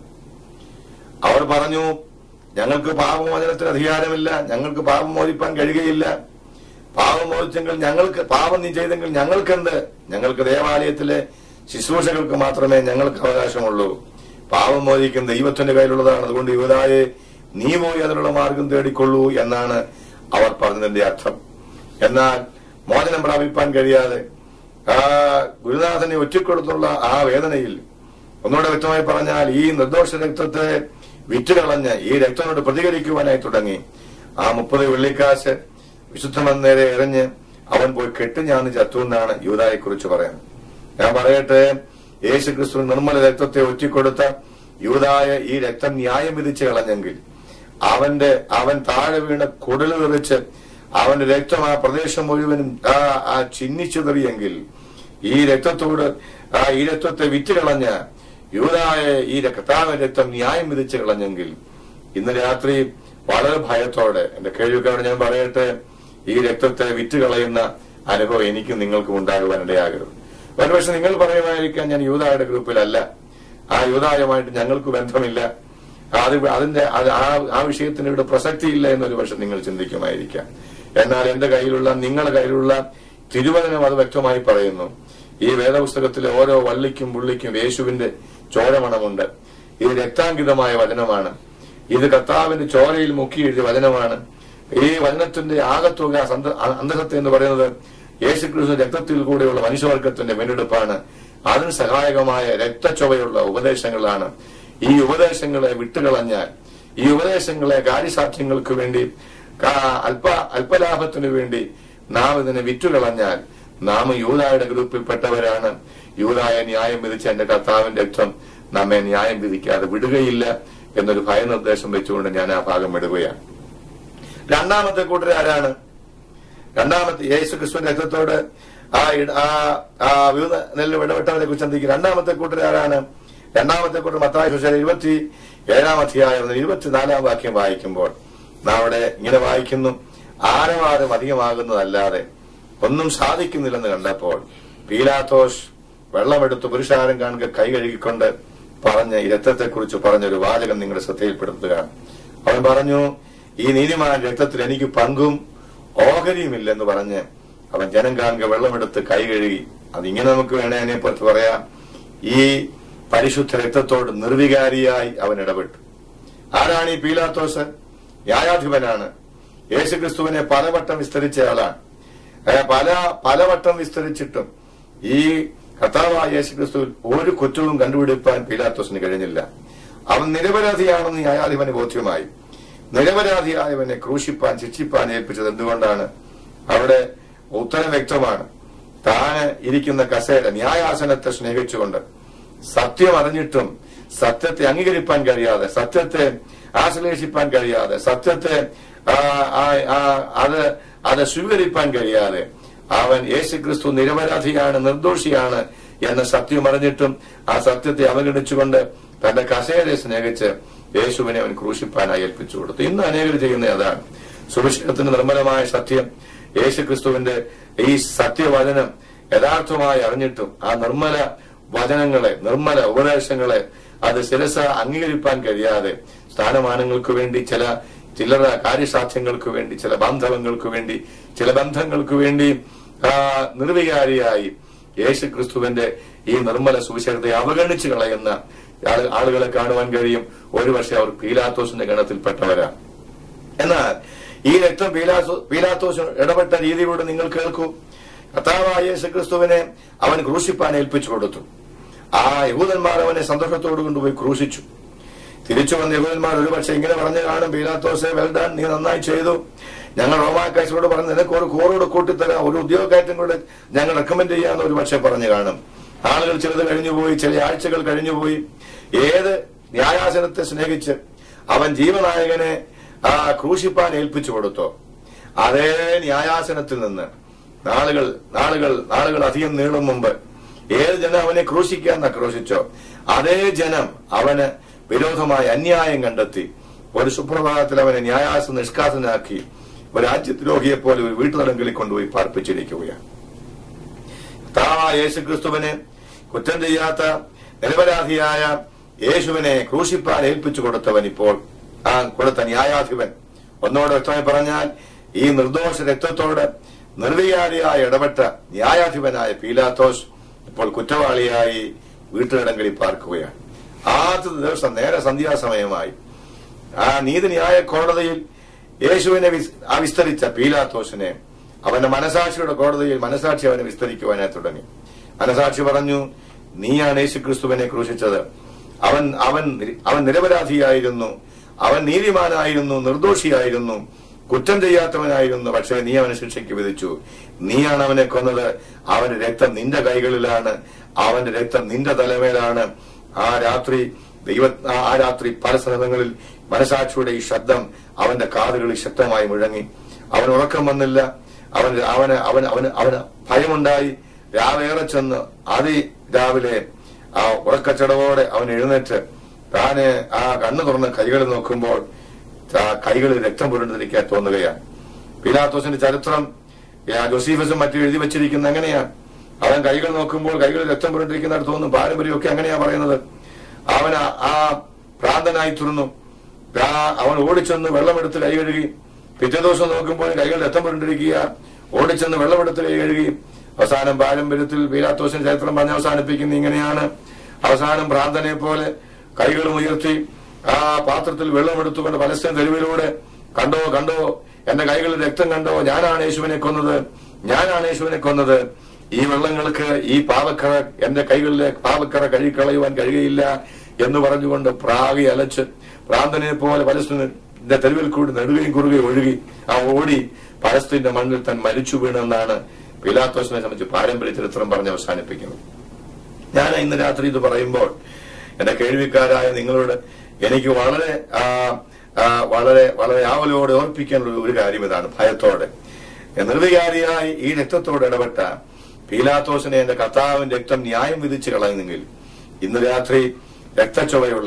അവർ പറഞ്ഞു ഞങ്ങൾക്ക് പാപമോചനത്തിന് അധികാരമില്ല ഞങ്ങൾക്ക് പാപം മോചിപ്പാൻ കഴിയുകയില്ല പാപം മോചിച്ചെങ്കിൽ ഞങ്ങൾക്ക് പാപം നീ ചെയ്തെങ്കിൽ ഞങ്ങൾക്കെന്ത് ഞങ്ങൾക്ക് ദേവാലയത്തിലെ ശുശ്രൂഷകൾക്ക് മാത്രമേ ഞങ്ങൾക്ക് അവകാശമുള്ളൂ പാപം മോചിക്കും ദൈവത്തിന്റെ കയ്യിലുള്ളതാണ് അതുകൊണ്ട് യുവതായെ നീ പോയി അതിനുള്ള മാർഗം തേടിക്കൊള്ളൂ എന്നാണ് അവർ പറഞ്ഞതിന്റെ അർത്ഥം എന്നാൽ മോചനം പ്രാപിപ്പാൻ കഴിയാതെ ആ ഗുരുനാഥനെ ഒറ്റക്കൊടുത്തുള്ള ആ വേദനയിൽ ഒന്നുകൂടെ വ്യക്തമായി പറഞ്ഞാൽ ഈ നിർദോഷ രക്തത്തെ വിറ്റുകളഞ്ഞ് ഈ രക്തനോട് പ്രതികരിക്കുവാനായി തുടങ്ങി ആ മുപ്പത് വെള്ളിക്കാശ് വിശുദ്ധമെന്ന നേരെ എറിഞ്ഞ് അവൻ പോയി കെട്ടുഞാന്ന് ചത്തു എന്നാണ് യൂതായെ കുറിച്ച് പറയുന്നത് ഞാൻ പറയട്ടെ യേശു ക്രിസ്തു നിർമ്മല രക്തത്തെ ഒറ്റിക്കൊടുത്ത യൂതായ ഈ രക്തം ന്യായം വിധിച്ച് കളഞ്ഞെങ്കിൽ അവന്റെ അവൻ താഴെ വീണ് കുടല് തെറിച്ച് അവന്റെ രക്തം ആ പ്രദേശം മുഴുവനും ആ ആ ചിഹ്നിച്ചെറിയെങ്കിൽ ഈ രക്തത്തോട് ആ ഈ രക്തത്തെ വിറ്റ് കളഞ്ഞ യൂതായ ഈ കർത്താവിന്റെ രക്തം ന്യായം വിധിച്ച് കളഞ്ഞെങ്കിൽ ഇന്ന് രാത്രി വളരെ ഭയത്തോടെ എന്റെ കേൾവിക്കാരോട് ഞാൻ പറയട്ടെ ഈ രക്തത്തെ വിറ്റ് കളയുന്ന അനുഭവം എനിക്കും നിങ്ങൾക്കും ഉണ്ടാകുവാൻ ഇടയാകരുത് ഒരുപക്ഷെ നിങ്ങൾ പറയുമായിരിക്കാം ഞാൻ യൂതായുടെ ഗ്രൂപ്പിലല്ല ആ യൂതായുമായിട്ട് ഞങ്ങൾക്ക് ബന്ധമില്ല അത് അതിന്റെ അത് ആ ആ വിഷയത്തിന് ഇവിടെ പ്രസക്തിയില്ല എന്നൊരു പക്ഷെ നിങ്ങൾ ചിന്തിക്കുമായിരിക്കാം എന്നാൽ എന്റെ കയ്യിലുള്ള നിങ്ങളുടെ കയ്യിലുള്ള തിരുവചനം അത് വ്യക്തമായി പറയുന്നു ഈ വേദപുസ്തകത്തിലെ ഓരോ വള്ളിക്കും പുള്ളിക്കും യേശുവിന്റെ ചോരമണമുണ്ട് ഇത് രക്താങ്കിതമായ വചനമാണ് ഇത് കർത്താവിന്റെ ചോരയിൽ മുക്കി എഴുതിയ വചനമാണ് ഈ വചനത്തിന്റെ ആകത്തുക സന്ത- അ- അന്തസത്ത എന്ന് പറയുന്നത് യേശുക്രിസ്തു രക്തത്തിൽ കൂടെയുള്ള മനുഷ്യവർഗത്തിന്റെ വീണ്ടെടുപ്പാണ് അതിന് സഹായകമായ രക്തച്ചൊവയുള്ള ഉപദേശങ്ങളാണ് ഈ ഉപദേശങ്ങളെ വിട്ടുകളഞ്ഞാൽ ഈ ഉപദേശങ്ങളെ കാര്യസാധ്യങ്ങൾക്ക് വേണ്ടി കാ- അല്പ അല്പലാഭത്തിനു വേണ്ടി നാം ഇതിനെ വിറ്റുകളഞ്ഞാൽ നാം യൂതായുടെ ഗ്രൂപ്പിൽപ്പെട്ടവരാണ് യൂതായ ന്യായം വിധിച്ച എന്റെ കർത്താവിന്റെ രക്തം നമ്മെ ന്യായം വിധിക്കാതെ വിടുകയില്ല എന്നൊരു ഭയനിർദ്ദേശം വെച്ചുകൊണ്ട് ഞാൻ ആ ഭാഗം വിടുകയാണ് രണ്ടാമത്തെ കൂട്ടർ ആരാണ് രണ്ടാമത്തെ യേശു ക്രിസ്തുവിന്റെ രക്തത്തോട് ആ ഇട- ആ ആ വിവിധ നെല്ല് ഇടപെട്ടവരെ കുറിച്ച് ചിന്തിക്കും രണ്ടാമത്തെ കൂട്ടർ ആരാണ് രണ്ടാമത്തെ കൂട്ടർ മത്തായ സുശേഷം ഇരുപത്തി ഏഴാം അധ്യായം ഇരുപത്തിനാലാം വാക്യം വായിക്കുമ്പോൾ നാം അവിടെ ഇങ്ങനെ വായിക്കുന്നു ആരവാരം അധികമാകുന്നതല്ലാതെ ഒന്നും സാധിക്കുന്നില്ലെന്ന് കണ്ടപ്പോൾ പീലാത്തോസ് വെള്ളമെടുത്ത് പുരുഷാരം കാണുക കൈ കഴുകിക്കൊണ്ട് പറഞ്ഞ ഈ രക്തത്തെക്കുറിച്ച് പറഞ്ഞൊരു വാചകം നിങ്ങളുടെ ശ്രദ്ധയിൽപ്പെടുത്തുകയാണ് അവൻ പറഞ്ഞു ഈ നീതിമാൻ രക്തത്തിൽ എനിക്ക് പങ്കും ഓഹരിയുമില്ലെന്ന് പറഞ്ഞ് അവൻ ജനം കാണുക വെള്ളമെടുത്ത് കൈ കഴുകി അതിങ്ങനെ നമുക്ക് വേണേ അതിനെ പറ്റി പറയാം ഈ പരിശുദ്ധ രക്തത്തോട് നിർവികാരിയായി അവൻ ഇടപെട്ടു ആരാണ് ഈ പീലാത്തോസ് ന്യായാധിപനാണ് യേശുക്രിസ്തുവിനെ പലവട്ടം വിസ്തരിച്ച ആളാണ് ഏ, പല പലവട്ടം വിസ്തരിച്ചിട്ടും ഈ കർത്താവായ യേശുക്രിസ്തുവിൽ ഒരു കുറ്റവും കണ്ടുപിടിപ്പാൻ പീലാത്തോസിന് കഴിഞ്ഞില്ല അവൻ നിരപരാധിയാണെന്ന് ന്യായാധിപന് ബോധ്യമായി നിരപരാധിയായവനെ ക്രൂശിപ്പാൻ ശിക്ഷിപ്പാൻ ഏൽപ്പിച്ചത് എന്തുകൊണ്ടാണ് അവിടെ ഉത്തരം വ്യക്തമാണ് താന് ഇരിക്കുന്ന കസേര ന്യായാസനത്തെ സ്നേഹിച്ചുകൊണ്ട് സത്യം അറിഞ്ഞിട്ടും സത്യത്തെ അംഗീകരിപ്പാൻ കഴിയാതെ സത്യത്തെ ആശ്ലേഷിപ്പാൻ കഴിയാതെ സത്യത്തെ ആ, ആ, ആ, അത് അത് സ്വീകരിപ്പാൻ കഴിയാതെ അവൻ യേശുക്രിസ്തു നിരപരാധിയാണ് നിർദോഷിയാണ് എന്ന സത്യം അറിഞ്ഞിട്ടും ആ സത്യത്തെ അവഗണിച്ചുകൊണ്ട് തന്റെ കസേരയെ സ്നേഹിച്ച് യേശുവിനെ അവൻ ക്രൂശിപ്പാനായി ഏൽപ്പിച്ചു കൊടുത്തു ഇന്ന് അനേകർ ചെയ്യുന്ന അതാണ് സുവിശേഷത്തിന്റെ നിർമ്മലമായ സത്യം യേശുക്രിസ്തുവിന്റെ ഈ സത്യവചനം യഥാർത്ഥമായി അറിഞ്ഞിട്ടും ആ നിർമ്മല വചനങ്ങളെ നിർമ്മല ഉപദേശങ്ങളെ അത് ശിരസ അംഗീകരിപ്പാൻ കഴിയാതെ സ്ഥാനമാനങ്ങൾക്ക് വേണ്ടി ചില ചില്ലറ കാര്യസാധ്യങ്ങൾക്ക് വേണ്ടി ചില ബാന്ധവങ്ങൾക്ക് വേണ്ടി ചില ബന്ധങ്ങൾക്ക് വേണ്ടി ആ, നിർവികാരിയായി യേശു ക്രിസ്തുവിന്റെ ഈ നിർമ്മല സുവിശേഷത്തെ അവഗണിച്ചു കളയുന്ന ആള് ആളുകളെ കാണുവാൻ കഴിയും ഒരുപക്ഷെ അവർ പീലാത്തോസിന്റെ ഗണത്തിൽപ്പെട്ടവരാണ് എന്നാൽ ഈ രക്തം പീലാസോ പീലാത്തോസ് ഇടപെട്ട രീതിയിലൂടെ നിങ്ങൾ കേൾക്കൂ കർത്താവായ യേശു ക്രിസ്തുവിനെ അവൻ ക്രൂശിപ്പാൻ ഏൽപ്പിച്ചു കൊടുത്തു ആ യഹൂദന്മാർ അവനെ സന്തോഷത്തോടു കൊണ്ടുപോയി ക്രൂശിച്ചു തിരിച്ചു വന്ന യഹൂദന്മാർ ഒരുപക്ഷെ ഇങ്ങനെ പറഞ്ഞു കാണും പീലാത്തോസെ വെൽഡാൻ നീ നന്നായി ചെയ്തു ഞങ്ങൾ റോമാക്കാശോട് പറഞ്ഞു നിനക്ക് ഒരു കോറോട് കൂട്ടിത്തരാം ഒരു ഉദ്യോഗക്കയറ്റം കൂടെ ഞങ്ങൾ റെക്കമെൻഡ് ചെയ്യാന്ന് ഒരു പക്ഷെ പറഞ്ഞു കാണും ആളുകൾ ചിലത് കഴിഞ്ഞുപോയി ചില ആഴ്ചകൾ കഴിഞ്ഞുപോയി ഏത് ന്യായാസനത്തെ സ്നേഹിച്ച് അവൻ ജീവനായകനെ ആ ക്രൂശിപ്പാൻ ഏൽപ്പിച്ചു കൊടുത്തോ അതേ ന്യായാസനത്തിൽ നിന്ന് നാളുകൾ നാളുകൾ നാളുകൾ അധികം നീളും മുമ്പ് ഏത് ജനം അവനെ ക്രൂശിക്കാൻ ക്രൂശിച്ചോ അതേ ജനം അവന് വിരോധമായ അന്യായം കണ്ടെത്തി ഒരു സുപ്രഭാതത്തിൽ അവനെ ന്യായാസ നിഷ്കാസനാക്കി ഒരു രാജ്യദ്രോഹിയെ പോലെ ഒരു വീട്ടുതടങ്കലിൽ കൊണ്ടുപോയി പാർപ്പിച്ചിരിക്കുകയാണ് താവായ യേശുക്രിസ്തുവിനെ കുറ്റം ചെയ്യാത്ത നിരപരാധിയായ യേശുവിനെ ക്രൂശിപ്പാൻ ഏൽപ്പിച്ചു കൊടുത്തവൻ ഇപ്പോൾ ആ കൊടുത്ത ന്യായാധിപൻ ഒന്നോട് വ്യക്തമായി പറഞ്ഞാൽ ഈ നിർദോഷ രക്തത്തോട് നിർവികാരിയായി ഇടപെട്ട ന്യായാധിപനായ പീലാത്തോസ് ഇപ്പോൾ കുറ്റവാളിയായി വീട്ടിലിടങ്ങളിൽ പാർക്കുകയാണ് ആദ്യത്തെ ദിവസം നേരെ സന്ധ്യാസമയമായി ആ നീതിന്യായ കോടതിയിൽ യേശുവിനെ വിസ്- ആ വിസ്തരിച്ച പീലാത്തോസിനെ അവന്റെ മനസാക്ഷിയുടെ കോടതിയിൽ മനസാക്ഷി അവനെ വിസ്തരിക്കുവാനായി തുടങ്ങി മനസാക്ഷി പറഞ്ഞു നീയാണ് യേശു ക്രിസ്തുവിനെ ക്രൂശിച്ചത് അവൻ അവൻ അവൻ നിരപരാധിയായിരുന്നു അവൻ നീതിമാനായിരുന്നു നിർദോഷിയായിരുന്നു കുറ്റം ചെയ്യാത്തവനായിരുന്നു പക്ഷേ നീ അവനെ ശിക്ഷയ്ക്ക് വിധിച്ചു നീയാണ് അവനെ കൊന്നത് അവന്റെ രക്തം നിന്റെ കൈകളിലാണ് അവന്റെ രക്തം നിന്റെ തലമേലാണ് ആ രാത്രി ദൈവ ആ- ആ രാത്രി പല സ്ഥലങ്ങളിൽ മനസാക്ഷിയുടെ ഈ ശബ്ദം അവന്റെ കാതുകളിൽ ശക്തമായി മുഴങ്ങി അവൻ ഉറക്കം വന്നില്ല അവൻ അവന് അവൻ അവന് അവന് ഭയമുണ്ടായി രാവേറെ ചെന്ന് അതി രാവിലെ ആ ഉറക്കച്ചടവോടെ അവൻ എഴുന്നേറ്റ് താന് ആ കണ്ണു തുറന്ന് കൈകൾ നോക്കുമ്പോൾ ആ കൈകളിൽ രക്തം പുരണ്ടിരിക്കാൻ തോന്നുകയാണ് പീലാത്തോസിന്റെ ചരിത്രം ആ ജോസീഫസും മറ്റും എഴുതി വെച്ചിരിക്കുന്ന എങ്ങനെയാണ് അവൻ കൈകൾ നോക്കുമ്പോൾ കൈകളിൽ രക്തം പുരണ്ടിരിക്കുന്നിടത്ത് തോന്നും പാരമ്പര്യമൊക്കെ അങ്ങനെയാ പറയുന്നത് അവൻ ആ- ആ ഭ്രാന്തനായി തുറന്നു ആ- അവൻ ഓടിച്ചെന്ന് വെള്ളമെടുത്ത് കൈ കഴുകി പിറ്റേ ദിവസം നോക്കുമ്പോൾ കൈകൾ രക്തം പുരണ്ടിരിക്കുക ഓടിച്ചെന്ന് വെള്ളമെടുത്ത് കൈ കഴുകി അവസാനം പാരമ്പര്യത്തിൽ പീലാത്തോസിന്റെ ചരിത്രം പറഞ്ഞ് അവസാനിപ്പിക്കുന്ന ഇങ്ങനെയാണ് അവസാനം ഭ്രാന്തനെ പോലെ കൈകളും ഉയർത്തി ആ പാത്രത്തിൽ വെള്ളമെടുത്തുകൊണ്ട് പലസ്തീൻ തെരുവിലൂടെ കണ്ടോ കണ്ടോ എന്റെ കൈകളിൽ രക്തം കണ്ടോ ഞാനാണ് യേശുവിനെ കൊന്നത് ഞാനാണ് യേശുവിനെ കൊന്നത് ഈ വെള്ളങ്ങൾക്ക് ഈ പാവക്കറ എന്റെ കൈകളിലെ പാവക്കറ കഴുകിക്കളയുവാൻ കഴിയുകയില്ല എന്ന് പറഞ്ഞുകൊണ്ട് പ്രാഗി അലച്ച് പ്രാന്തനെ പോലെ പലസ്തീന്റെ തെരുവിൽ കൂടി നെടുകയും കുറുകയും ഒഴുകി ആ ഓടി പലസ്തീന്റെ മണ്ണിൽ താൻ മരിച്ചു വീണെന്നാണ് പീലാത്തോസിനെ സംബന്ധിച്ച് പാരമ്പര്യ ചരിത്രം പറഞ്ഞ് അവസാനിപ്പിക്കുന്നു ഞാൻ ഇന്ന് രാത്രി ഇത് പറയുമ്പോൾ എന്റെ കേൾവിക്കാരായ നിങ്ങളോട് എനിക്ക് വളരെ ആ, ആ, വളരെ വളരെ ആവലോടെ ഓർപ്പിക്കാനുള്ള ഒരു കാര്യം ഇതാണ് ഭയത്തോടെ നിർവികാരിയായി ഈ രക്തത്തോട് ഇടപെട്ട പീലാത്തോസിനെ എന്റെ കർത്താവിന്റെ രക്തം ന്യായം വിധിച്ചു കളയുന്നെങ്കിൽ ഇന്ന് രാത്രി രക്തച്ചുവയുള്ള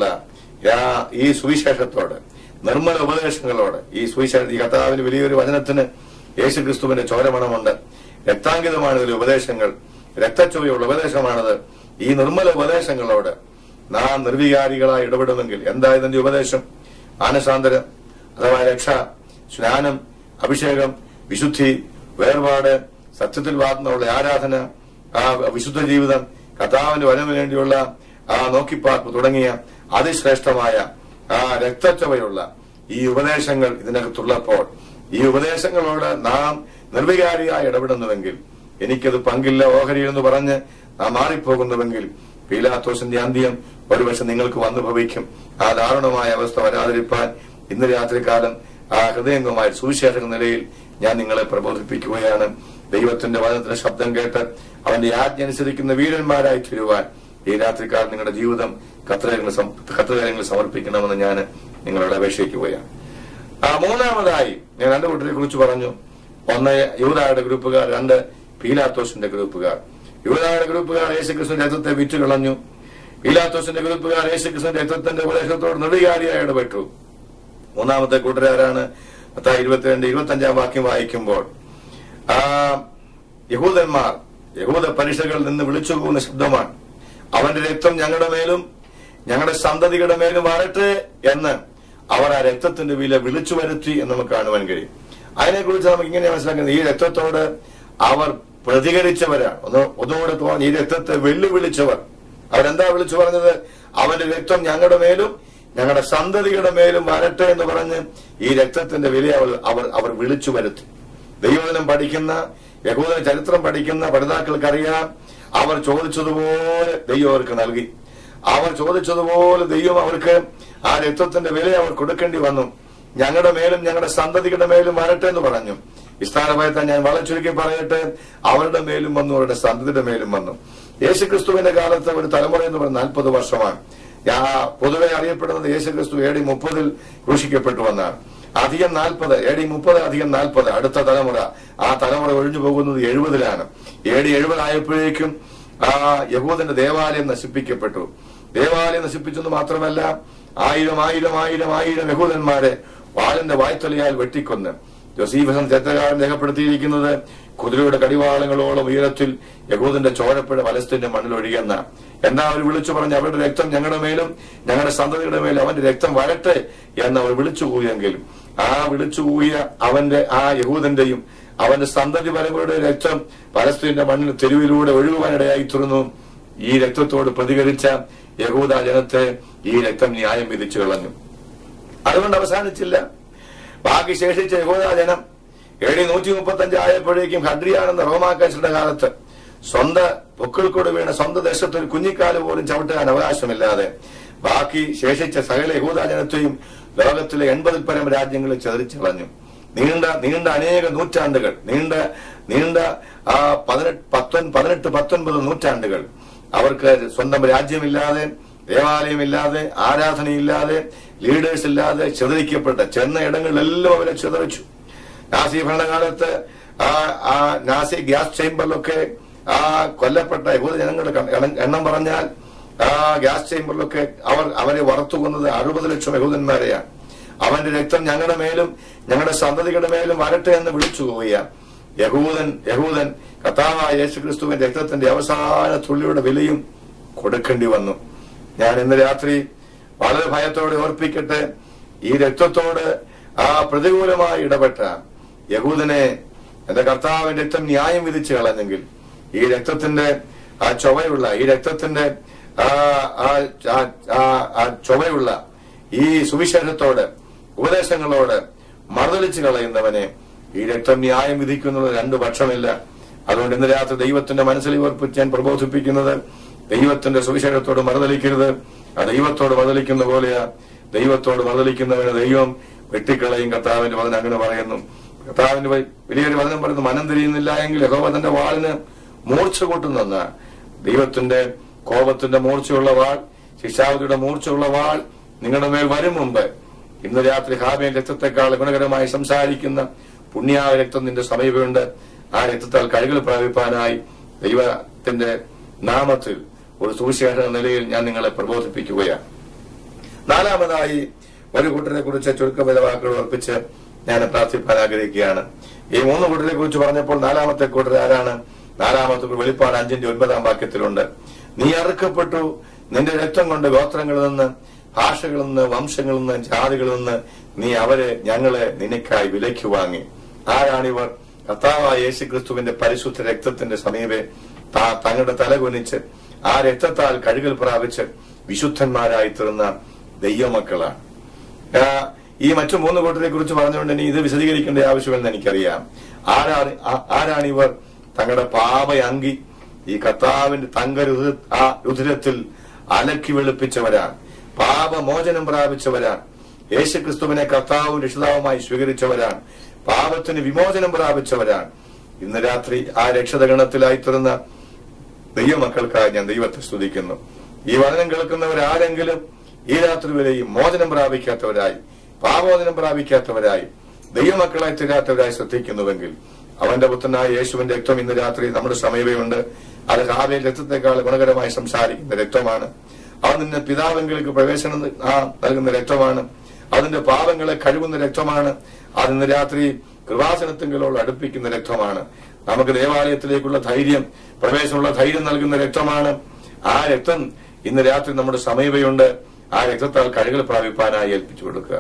ആ- ഈ സുവിശേഷത്തോട് നിർമ്മല ഉപദേശങ്ങളോട് ഈ സുവിശേഷ ഈ കർത്താവിന് വലിയൊരു വചനത്തിന് യേശു ക്രിസ്തുവിന്റെ ചോരമണമുണ്ട് രക്താങ്കിതമാണ് ഇതിലെ ഉപദേശങ്ങൾ രക്തച്ചുവയുള്ള ഉപദേശമാണത് ഈ നിർമ്മല ഉപദേശങ്ങളോട് നാം നിർവികാരികളായി ഇടപെടുമെങ്കിൽ എന്താ ഇതിന്റെ ഉപദേശം മാനസാന്തരം അഥവാ രക്ഷ സ്നാനം അഭിഷേകം വിശുദ്ധി വേർപാട് സത്യത്തിൽ വാർന്നുള്ള ആരാധന ആ വിശുദ്ധ ജീവിതം കർത്താവിന്റെ വരവിന് വേണ്ടിയുള്ള ആ നോക്കിപ്പാർപ്പ് തുടങ്ങിയ അതിശ്രേഷ്ഠമായ ആ രക്തച്ചവയുള്ള ഈ ഉപദേശങ്ങൾ ഇതിനകത്തുള്ളപ്പോൾ ഈ ഉപദേശങ്ങളോട് നാം നിർവികാരിയായി ഇടപെടുന്നുവെങ്കിൽ എനിക്കത് പങ്കില്ല ഓഹരി എന്ന് പറഞ്ഞ് നാം മാറിപ്പോകുന്നുവെങ്കിൽ പീലാത്തോസിന്റെ അന്ത്യം ഒരുപക്ഷെ നിങ്ങൾക്ക് വന്നു ഭവിക്കും ആ ദാരുണമായ അവസ്ഥ വരാതിരിപ്പാൻ ഇന്ന് രാത്രികാലം ആ ഹൃദയംഗമായ സുവിശേഷ നിലയിൽ ഞാൻ നിങ്ങളെ പ്രബോധിപ്പിക്കുകയാണ് ദൈവത്തിന്റെ വചനത്തിന്റെ ശബ്ദം കേട്ട് അവന്റെ ആജ്ഞ അനുസരിക്കുന്ന വീരന്മാരായി തീരുവാൻ ഈ രാത്രിക്കാലം നിങ്ങളുടെ ജീവിതം കത്രകാര്യങ്ങൾ കത്രകാര്യങ്ങൾ സമർപ്പിക്കണമെന്ന് ഞാൻ നിങ്ങളോട് അപേക്ഷിക്കുകയാണ് ആ മൂന്നാമതായി ഞാൻ രണ്ട് കൂട്ടരെ കുറിച്ച് പറഞ്ഞു ഒന്ന് യൂതായുടെ ഗ്രൂപ്പുകാർ രണ്ട് പീലാത്തോസിന്റെ ഗ്രൂപ്പുകാർ യൂതായുടെ ഗ്രൂപ്പുകാർ യേശുക്രിസ്തുവിന്റെ രക്തത്തെ വിറ്റ് കളഞ്ഞു പീലാത്തോസിന്റെ ഗ്രൂപ്പുകാർ യേശുക്രിസ്തുവിന്റെ രക്തത്തിന്റെ ഉപദേശത്തോട് നിർവികാരിയായി ഇടപെട്ടു മൂന്നാമത്തെ കൂട്ടരാരാണ് പത്തായി ഇരുപത്തിരണ്ട് ഇരുപത്തി അഞ്ചാം വാക്യം വായിക്കുമ്പോൾ ആ യഹൂദന്മാർ യഹൂദ പരീക്ഷകളിൽ നിന്ന് വിളിച്ചു പോകുന്ന ശബ്ദമാണ് അവന്റെ രക്തം ഞങ്ങളുടെ മേലും ഞങ്ങളുടെ സന്തതികളുടെ മേലും വരട്ടെ എന്ന് അവർ ആ രക്തത്തിന്റെ വില വിളിച്ചു വരുത്തി എന്ന് നമുക്ക് കാണുവാൻ കഴിയും അതിനെക്കുറിച്ച് നമുക്ക് ഇങ്ങനെ മനസ്സിലാക്കുന്നത് ഈ രക്തത്തോട് അവർ പ്രതികരിച്ചവരാണ് ഒന്ന് ഒന്നുകൂടെ തോന്നി ഈ രക്തത്തെ വെല്ലുവിളിച്ചവർ അവരെന്താ വിളിച്ചു പറഞ്ഞത് അവന്റെ രക്തം ഞങ്ങളുടെ മേലും ഞങ്ങളുടെ സന്തതികളുടെ മേലും വരട്ടെ എന്ന് പറഞ്ഞ് ഈ രക്തത്തിന്റെ വില അവർ അവർ അവർ വിളിച്ചു വരുത്തി ദൈവദിനം പഠിക്കുന്ന യഹൂദന ചരിത്രം പഠിക്കുന്ന പഠിതാക്കൾക്കറിയാം അവർ ചോദിച്ചതുപോലെ ദൈവം അവർക്ക് നൽകി അവർ ചോദിച്ചതുപോലെ ദൈവം അവർക്ക് ആ രക്തത്തിന്റെ വില അവർ കൊടുക്കേണ്ടി വന്നു ഞങ്ങളുടെ മേലും ഞങ്ങളുടെ സന്തതികളുടെ മേലും വരട്ടെ എന്ന് പറഞ്ഞു വിസ്ഥാനമായിട്ട് ഞാൻ വളരെ ചുരുക്കി പറയട്ടെ അവരുടെ മേലും വന്നു അവരുടെ സന്തതിയുടെ മേലും വന്നു യേശുക്രിസ്തുവിന്റെ കാലത്ത് ഒരു തലമുറ എന്ന് പറയുന്നത് നാൽപ്പത് വർഷമാണ് ഞാൻ പൊതുവെ അറിയപ്പെടുന്നത് യേശുക്രിസ്തു എ ഡി മുപ്പതിൽ ക്രൂശിക്കപ്പെട്ടു വന്നാണ് അധികം നാൽപ്പത് എ ഡി മുപ്പത് അധികം നാൽപ്പത് അടുത്ത തലമുറ ആ തലമുറ ഒഴിഞ്ഞു പോകുന്നത് എഴുപതിലാണ് എ ഡി എഴുപതായപ്പോഴേക്കും ആ യഹൂദന്റെ ദേവാലയം നശിപ്പിക്കപ്പെട്ടു ദേവാലയം നശിപ്പിച്ചെന്ന് മാത്രമല്ല ആയിരം ആയിരം ആയിരം ആയിരം യഹൂദന്മാരെ വാളിന്റെ വായ്ത്തലയാൽ വെട്ടിക്കൊന്ന് ജോസീഫൻ ചരിത്രകാരൻ രേഖപ്പെടുത്തിയിരിക്കുന്നത് കുതിരയുടെ കടിവാളങ്ങളോളം ഉയരത്തിൽ യഹൂദന്റെ ചോരപ്പുഴ വലസ്തിന്റെ മണ്ണിൽ ഒഴുകുന്ന എന്നാ അവർ വിളിച്ചു പറഞ്ഞ് അവരുടെ രക്തം ഞങ്ങളുടെ മേലും ഞങ്ങളുടെ സന്തതിയുടെ മേലും അവന്റെ രക്തം വരട്ടെ എന്ന് അവർ വിളിച്ചു കൂയെങ്കിൽ ആ വിളിച്ചു കൂയ അവന്റെ ആ യഹൂദന്റെയും അവന്റെ സന്തതി പരമ്പരയുടെ രക്തം പലസ്തീന്റെ മണ്ണിൽ തെരുവിലൂടെ ഒഴുകുവാനിടയായി തീർന്നു ഈ രക്തത്തോട് പ്രതികരിച്ച യഹൂദ ജനത്തെ ഈ രക്തം ന്യായം വിധിച്ചു കളഞ്ഞു അതുകൊണ്ട് അവസാനിച്ചില്ല ബാക്കി ശേഷിച്ച യഹൂദ ജനം എ ഡി നൂറ്റി മുപ്പത്തി അഞ്ച് ആയപ്പോഴേക്കും ഹഡ്രിയാണെന്ന റോമാക്കാശരുടെ കാലത്ത് സ്വന്ത പൊക്കിൾക്കൂട് വീണ സ്വന്തം ദേശത്ത് ഒരു കുഞ്ഞിക്കാല് പോലും ചവിട്ടാൻ അവകാശമില്ലാതെ ബാക്കി ശേഷിച്ച സകല യഹൂദ ജനത്തെയും ലോകത്തിലെ എൺപതിൽ പരം രാജ്യങ്ങളിൽ ചെതറിച്ചു കളഞ്ഞു നീണ്ട നീണ്ട അനേക നൂറ്റാണ്ടുകൾ നീണ്ട നീണ്ട ആ പതിനെട്ട് പത്തൊൻ പതിനെട്ട് പത്തൊൻപത് നൂറ്റാണ്ടുകൾ അവർക്ക് സ്വന്തം രാജ്യമില്ലാതെ ദേവാലയമില്ലാതെ ആരാധനയില്ലാതെ ലീഡേഴ്സ് ഇല്ലാതെ ചിതറിക്കപ്പെട്ട ചെന്ന ഇടങ്ങളിലെല്ലാം അവരെ ചിതറിച്ചു നാസി ഭരണകാലത്ത് ആ ആ നാസി ഗ്യാസ് ചേംബറിലൊക്കെ ആ കൊല്ലപ്പെട്ട യഹൂദ ജനങ്ങളുടെ കണ- എണ്ണം- എണ്ണം പറഞ്ഞാൽ ആ ഗ്യാസ് ചേംബറിലൊക്കെ അവർ അവരെ വറുത്തുകൊന്നത് അറുപത് ലക്ഷം യഹൂദന്മാരെയാണ് അവന്റെ രക്തം ഞങ്ങളുടെ മേലും ഞങ്ങളുടെ സന്തതികളുടെ മേലും വരട്ടെ എന്ന് വിളിച്ചു പോവുകയാണ് യഹൂദൻ യഹൂദൻ കഥാവായ യേശു ക്രിസ്തുവിന്റെ രക്തത്തിന്റെ അവസാന തുള്ളിയുടെ വിലയും കൊടുക്കേണ്ടി വന്നു ഞാൻ ഇന്ന് രാത്രി വളരെ ഭയത്തോടെ ഓർപ്പിക്കട്ടെ ഈ രക്തത്തോട് ആ പ്രതികൂലമായി ഇടപെട്ട യഹൂദനെ എന്റെ കർത്താവിന്റെ രക്തം ന്യായം വിധിച്ചു കളഞ്ഞെങ്കിൽ ഈ രക്തത്തിന്റെ ആ ചൊവയുള്ള ഈ രക്തത്തിന്റെ ആ ആ ആ- ആ- ആ ചൊവയുള്ള ഈ സുവിശേഷത്തോട് ഉപദേശങ്ങളോട് മറുതലിച്ചു കളയുന്നവനെ ഈ രക്തം ന്യായം വിധിക്കുന്നത് രണ്ടു പക്ഷമില്ല അതുകൊണ്ട് ഇന്ന് രാത്രി ദൈവത്തിന്റെ മനസ്സിൽ ഉറപ്പിച്ച് ഞാൻ പ്രബോധിപ്പിക്കുന്നത് ദൈവത്തിന്റെ സുവിശേഷത്തോട് മറുതലിക്കരുത് ആ ദൈവത്തോട് മറുതലിക്കുന്ന പോലെയാ ദൈവത്തോട് മറുതലിക്കുന്നവന് ദൈവം വെട്ടിക്കളയും കർത്താവിന്റെ മകൻ അങ്ങനെ പറയുന്നു കർത്താവിന്റെ വ- വലിയൊരു വചനം പറയുന്നു മനം തിരിയുന്നില്ല എങ്കിൽ യഹോവ തന്റെ വാളിന് മൂർച്ച കൂട്ടുന്നെന്ന് ദൈവത്തിന്റെ കോപത്തിന്റെ മൂർച്ചയുള്ള വാൾ ശിക്ഷാവതിയുടെ മൂർച്ചയുള്ള വാൾ നിങ്ങളുടെ മേൽ വരും മുമ്പ് ഇന്ന് രാത്രി ഹാബിയൻ രക്തത്തെക്കാൾ ഗുണകരമായി സംസാരിക്കുന്ന പുണ്യായ രക്തം നിന്റെ സമീപമുണ്ട് ആ രക്തത്താൽ കഴുകൽ പ്രാപിപ്പാനായി ദൈവത്തിന്റെ നാമത്തിൽ ഒരു സുവിശേഷ നിലയിൽ ഞാൻ നിങ്ങളെ പ്രബോധിപ്പിക്കുകയാണ് നാലാമതായി ഒരു കൂട്ടരെ കുറിച്ച് ചുരുക്കമായ വാക്കുകൾ ഉറപ്പിച്ച് ഞാൻ പ്രാർത്ഥിപ്പാൻ ആഗ്രഹിക്കുകയാണ് ഈ മൂന്ന് കൂട്ടരെ കുറിച്ച് പറഞ്ഞപ്പോൾ നാലാമത്തെ കൂട്ടർ ആരാണ് നാലാമത്തെ കൂട്ടർ വെളിപ്പാട് അഞ്ചിന്റെ ഒൻപതാം വാക്യത്തിലുണ്ട് നീ അറുക്കപ്പെട്ടു നിന്റെ രക്തം കൊണ്ട് ഗോത്രങ്ങളിൽ നിന്ന് ഭാഷകളിൽ നിന്ന് വംശങ്ങളിൽ നിന്ന് ജാതികളിൽ നിന്ന് നീ അവരെ ഞങ്ങളെ നിനക്കായി വിലയ്ക്ക് വാങ്ങി ആരാണിവർ കർത്താവായ യേശു ക്രിസ്തുവിന്റെ പരിശുദ്ധ രക്തത്തിന്റെ സമീപെ താ- തങ്ങളുടെ തല കുനിച്ച് ആ രക്തത്താൽ കഴുകൽ പ്രാപിച്ച് വിശുദ്ധന്മാരായി തീർന്ന ദൈവമക്കളാണ് ആ, ഈ മറ്റു മൂന്ന് കൂട്ടരെ കുറിച്ച് പറഞ്ഞുകൊണ്ട് ഇനി ഇത് വിശദീകരിക്കേണ്ട ആവശ്യമെന്ന് എനിക്കറിയാം ആരാണ് ആ- ആരാണിവർ തങ്ങളുടെ പാപ അങ്കി ഈ കർത്താവിന്റെ തങ്ക രുധ- ആ രുധിരത്തിൽ അലക്കി വെളുപ്പിച്ചവരാണ് പാപമോചനം പ്രാപിച്ചവരാണ് യേശുക്രിസ്തുവിനെ കർത്താവും രക്ഷിതാവുമായി സ്വീകരിച്ചവരാണ് പാപത്തിന് വിമോചനം പ്രാപിച്ചവരാണ് ഇന്ന് രാത്രി ആ രക്ഷതഗണത്തിലായി തീർന്ന ദൈവമക്കൾക്കായി ഞാൻ ദൈവത്തെ സ്തുതിക്കുന്നു ഈ വചനം കേൾക്കുന്നവരാരെങ്കിലും ഈ രാത്രി വരെയും മോചനം പ്രാപിക്കാത്തവരായി പാപോചനം പ്രാപിക്കാത്തവരായി ദൈവമക്കളായി തീരാത്തവരായി ശ്രദ്ധിക്കുന്നുവെങ്കിൽ അവന്റെ പുത്രനായ യേശുവിന്റെ രക്തം ഇന്ന് രാത്രി നമ്മുടെ സമീപമുണ്ട് അത് രാവിലെ രക്തത്തെക്കാൾ ഗുണകരമായി സംസാരിക്കുന്ന രക്തമാണ് അത് നിന്നെ പിതാവെങ്കിലേക്ക് പ്രവേശനം ആ, നൽകുന്ന രക്തമാണ് അതിന്റെ പാപങ്ങളെ കഴുകുന്ന രക്തമാണ് അത് ഇന്ന് രാത്രി കൃപാസനത്തിങ്കിലോട് അടുപ്പിക്കുന്ന രക്തമാണ് നമുക്ക് ദേവാലയത്തിലേക്കുള്ള ധൈര്യം പ്രവേശനമുള്ള ധൈര്യം നൽകുന്ന രക്തമാണ് ആ രക്തം ഇന്ന് രാത്രി നമ്മുടെ സമീപയുണ്ട് ആ രക്തത്താൽ കഴുകൽ പ്രാപിപ്പാനായി ഏൽപ്പിച്ചു കൊടുക്കുക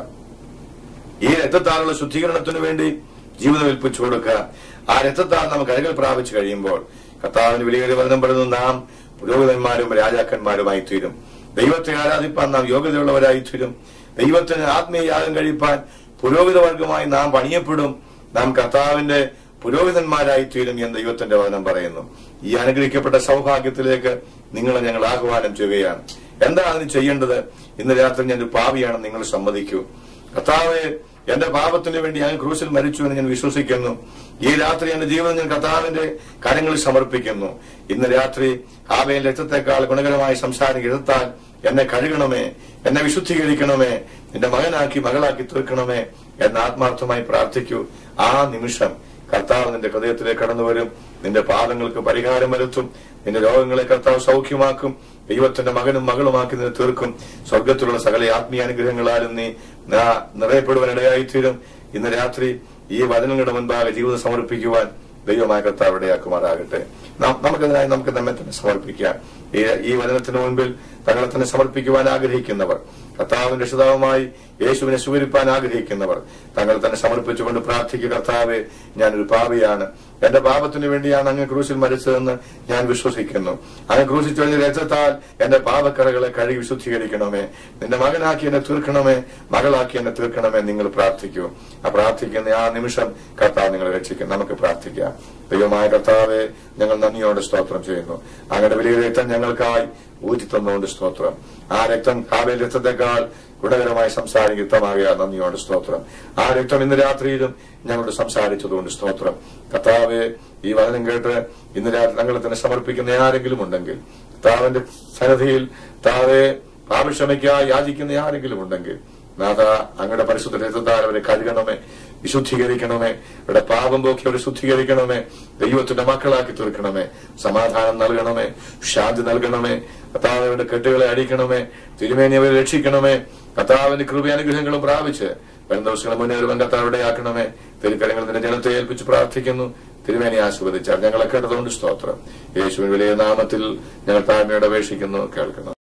ഈ രക്തത്താലുള്ള ശുദ്ധീകരണത്തിനു വേണ്ടി ജീവിതം ഏൽപ്പിച്ചു കൊടുക്കുക ആ രക്തത്താൽ നമുക്ക് കഴുകൽ പ്രാപിച്ചു കഴിയുമ്പോൾ കർത്താവിന് വിലയേറിയ വചനം പറയുന്നു നാം പുരോഹിതന്മാരും രാജാക്കന്മാരുമായി തീരും ദൈവത്തെ ആരാധിപ്പാൻ നാം യോഗ്യതയുള്ളവരായി തീരും ദൈവത്തിന് ആത്മീയ യാഗം കഴിപ്പാൻ പുരോഹിത വർഗമായി നാം പണിയപ്പെടും നാം കർത്താവിന്റെ പുരോഹിതന്മാരായി തീരും എന്ന് ദൈവത്തിന്റെ വചനം പറയുന്നു ഈ അനുഗ്രഹിക്കപ്പെട്ട സൗഭാഗ്യത്തിലേക്ക് നിങ്ങളെ ഞങ്ങൾ ആഹ്വാനം ചെയ്യുകയാണ് എന്താണ് അതിന് ചെയ്യേണ്ടത് ഇന്ന് രാത്രി ഞാൻ ഒരു പാവിയാണെന്ന് നിങ്ങൾ സമ്മതിക്കൂ കർത്താവെ എന്റെ പാപത്തിന് വേണ്ടി ഞാൻ ക്രൂശിൽ മരിച്ചു എന്ന് ഞാൻ വിശ്വസിക്കുന്നു ഈ രാത്രി എന്റെ ജീവിതം ഞാൻ കർത്താവിന്റെ കരങ്ങളിൽ സമർപ്പിക്കുന്നു ഇന്ന് രാത്രി ആവയിൽ രക്തത്തെക്കാൾ ഗുണകരമായി സംസാരിക്കുക രക്തത്താൽ എന്നെ കഴുകണമേ എന്നെ വിശുദ്ധീകരിക്കണമേ എന്റെ മകനാക്കി മകളാക്കി തീർക്കണമേ എന്ന് ആത്മാർത്ഥമായി പ്രാർത്ഥിക്കൂ ആ നിമിഷം കർത്താവ് നിന്റെ ഹൃദയത്തിലേക്ക് കടന്നു വരും നിന്റെ പാദങ്ങൾക്ക് പരിഹാരം വരുത്തും നിന്റെ രോഗങ്ങളെ കർത്താവ് സൗഖ്യമാക്കും ദൈവത്തിന്റെ മകനും മകളുമാക്കി നിന്നെ തീർക്കും സ്വർഗത്തിലുള്ള സകല ആത്മീയ അനുഗ്രഹങ്ങളാലും നീ ന- നിറയപ്പെടുവാനിടയായി തീരും ഇന്ന് രാത്രി ഈ വചനങ്ങളുടെ മുൻപാകെ ജീവിതം സമർപ്പിക്കുവാൻ ദൈവമായ കർത്താവ് ഇടയാക്കുമാറാകട്ടെ നാം- നമുക്കതിനായി നമുക്ക് നമ്മെ തന്നെ സമർപ്പിക്കാം ഈ ഈ വചനത്തിന് മുൻപിൽ തങ്ങളെ തന്നെ സമർപ്പിക്കുവാൻ ആഗ്രഹിക്കുന്നവർ കർത്താവിന്റെ രക്ഷിതാവുമായി യേശുവിനെ സ്വീകരിപ്പാൻ ആഗ്രഹിക്കുന്നവർ തങ്ങൾ തന്നെ സമർപ്പിച്ചുകൊണ്ട് പ്രാർത്ഥിക്കുക കർത്താവെ ഞാനൊരു പാപിയാണ് എന്റെ പാപത്തിന് വേണ്ടിയാണ് അങ്ങ് ക്രൂശിൽ മരിച്ചതെന്ന് ഞാൻ വിശ്വസിക്കുന്നു അങ്ങ് ക്രൂശിൽ ചൊല്ലിയ രക്തത്താൽ എന്റെ പാപക്കറകളെ കഴുകി വിശുദ്ധീകരിക്കണമേ നിന്റെ മകനാക്കി എന്നെ തീർക്കണമേ മകളാക്കി എന്നെ തീർക്കണമേ നിങ്ങൾ പ്രാർത്ഥിക്കൂ ആ പ്രാർത്ഥിക്കുന്ന ആ നിമിഷം കർത്താവ് നിങ്ങളെ രക്ഷിക്കും നമുക്ക് പ്രാർത്ഥിക്കാം ദൈവമായ കർത്താവെ ഞങ്ങൾ നന്ദിയോടെ സ്തോത്രം ചെയ്യുന്നു അങ്ങയുടെ വലിയ രക്തം ഞങ്ങൾക്കായി ഊറ്റി തന്നുകൊണ്ട് സ്തോത്രം ആ രക്തം കാവേൽ രക്തത്തെക്കാൾ ഗുണകരമായി സംസാരിക്കും യുക്തമാകിയ നന്ദിയോട് സ്തോത്രം ആ രക്തം ഇന്ന് രാത്രിയിലും ഞങ്ങളോട് സംസാരിച്ചതുകൊണ്ട് സ്തോത്രം കർത്താവെ ഈ വചനം കേട്ട് ഇന്ന് രാത്രി ഞങ്ങളെ തന്നെ സമർപ്പിക്കുന്ന ആരെങ്കിലും ഉണ്ടെങ്കിൽ കർത്താവിന്റെ സന്നദ്ധിയിൽ താവെ പാപക്ഷമയ്ക്കായി യാചിക്കുന്ന ആരെങ്കിലും ഉണ്ടെങ്കിൽ നാഥ അങ്ങയുടെ പരിശുദ്ധ രക്തത്താൽ അവരെ കഴുകണമേ വിശുദ്ധീകരിക്കണമേ അവരുടെ പാപം പോക്കി അവരെ ശുദ്ധീകരിക്കണമേ ദൈവത്തിന്റെ മക്കളാക്കി തീർക്കണമേ സമാധാനം നൽകണമേ ശാന്തി നൽകണമേ കർത്താവിന്റെ കെട്ടുകളെ അടിക്കണമേ തിരുമേനി അവരെ രക്ഷിക്കണമേ കർത്താവിന്റെ കൃപയാനുഗ്രഹങ്ങളും പ്രാപിച്ച് വരും ദിവസങ്ങൾ മുന്നേറുവാൻ കർത്താവിടെ ആക്കണമേ തിരുക്കരങ്ങൾ നിന്റെ ജനത്തെ ഏൽപ്പിച്ച് പ്രാർത്ഥിക്കുന്നു തിരുമേനി ആശീർവദിച്ചാൽ ഞങ്ങളെ കേട്ടതുകൊണ്ട് സ്തോത്രം യേശുവിൻ വലിയ നാമത്തിൽ ഞങ്ങൾ താഴ്മയോടെ അപേക്ഷിക്കുന്നു കേൾക്കുന്നു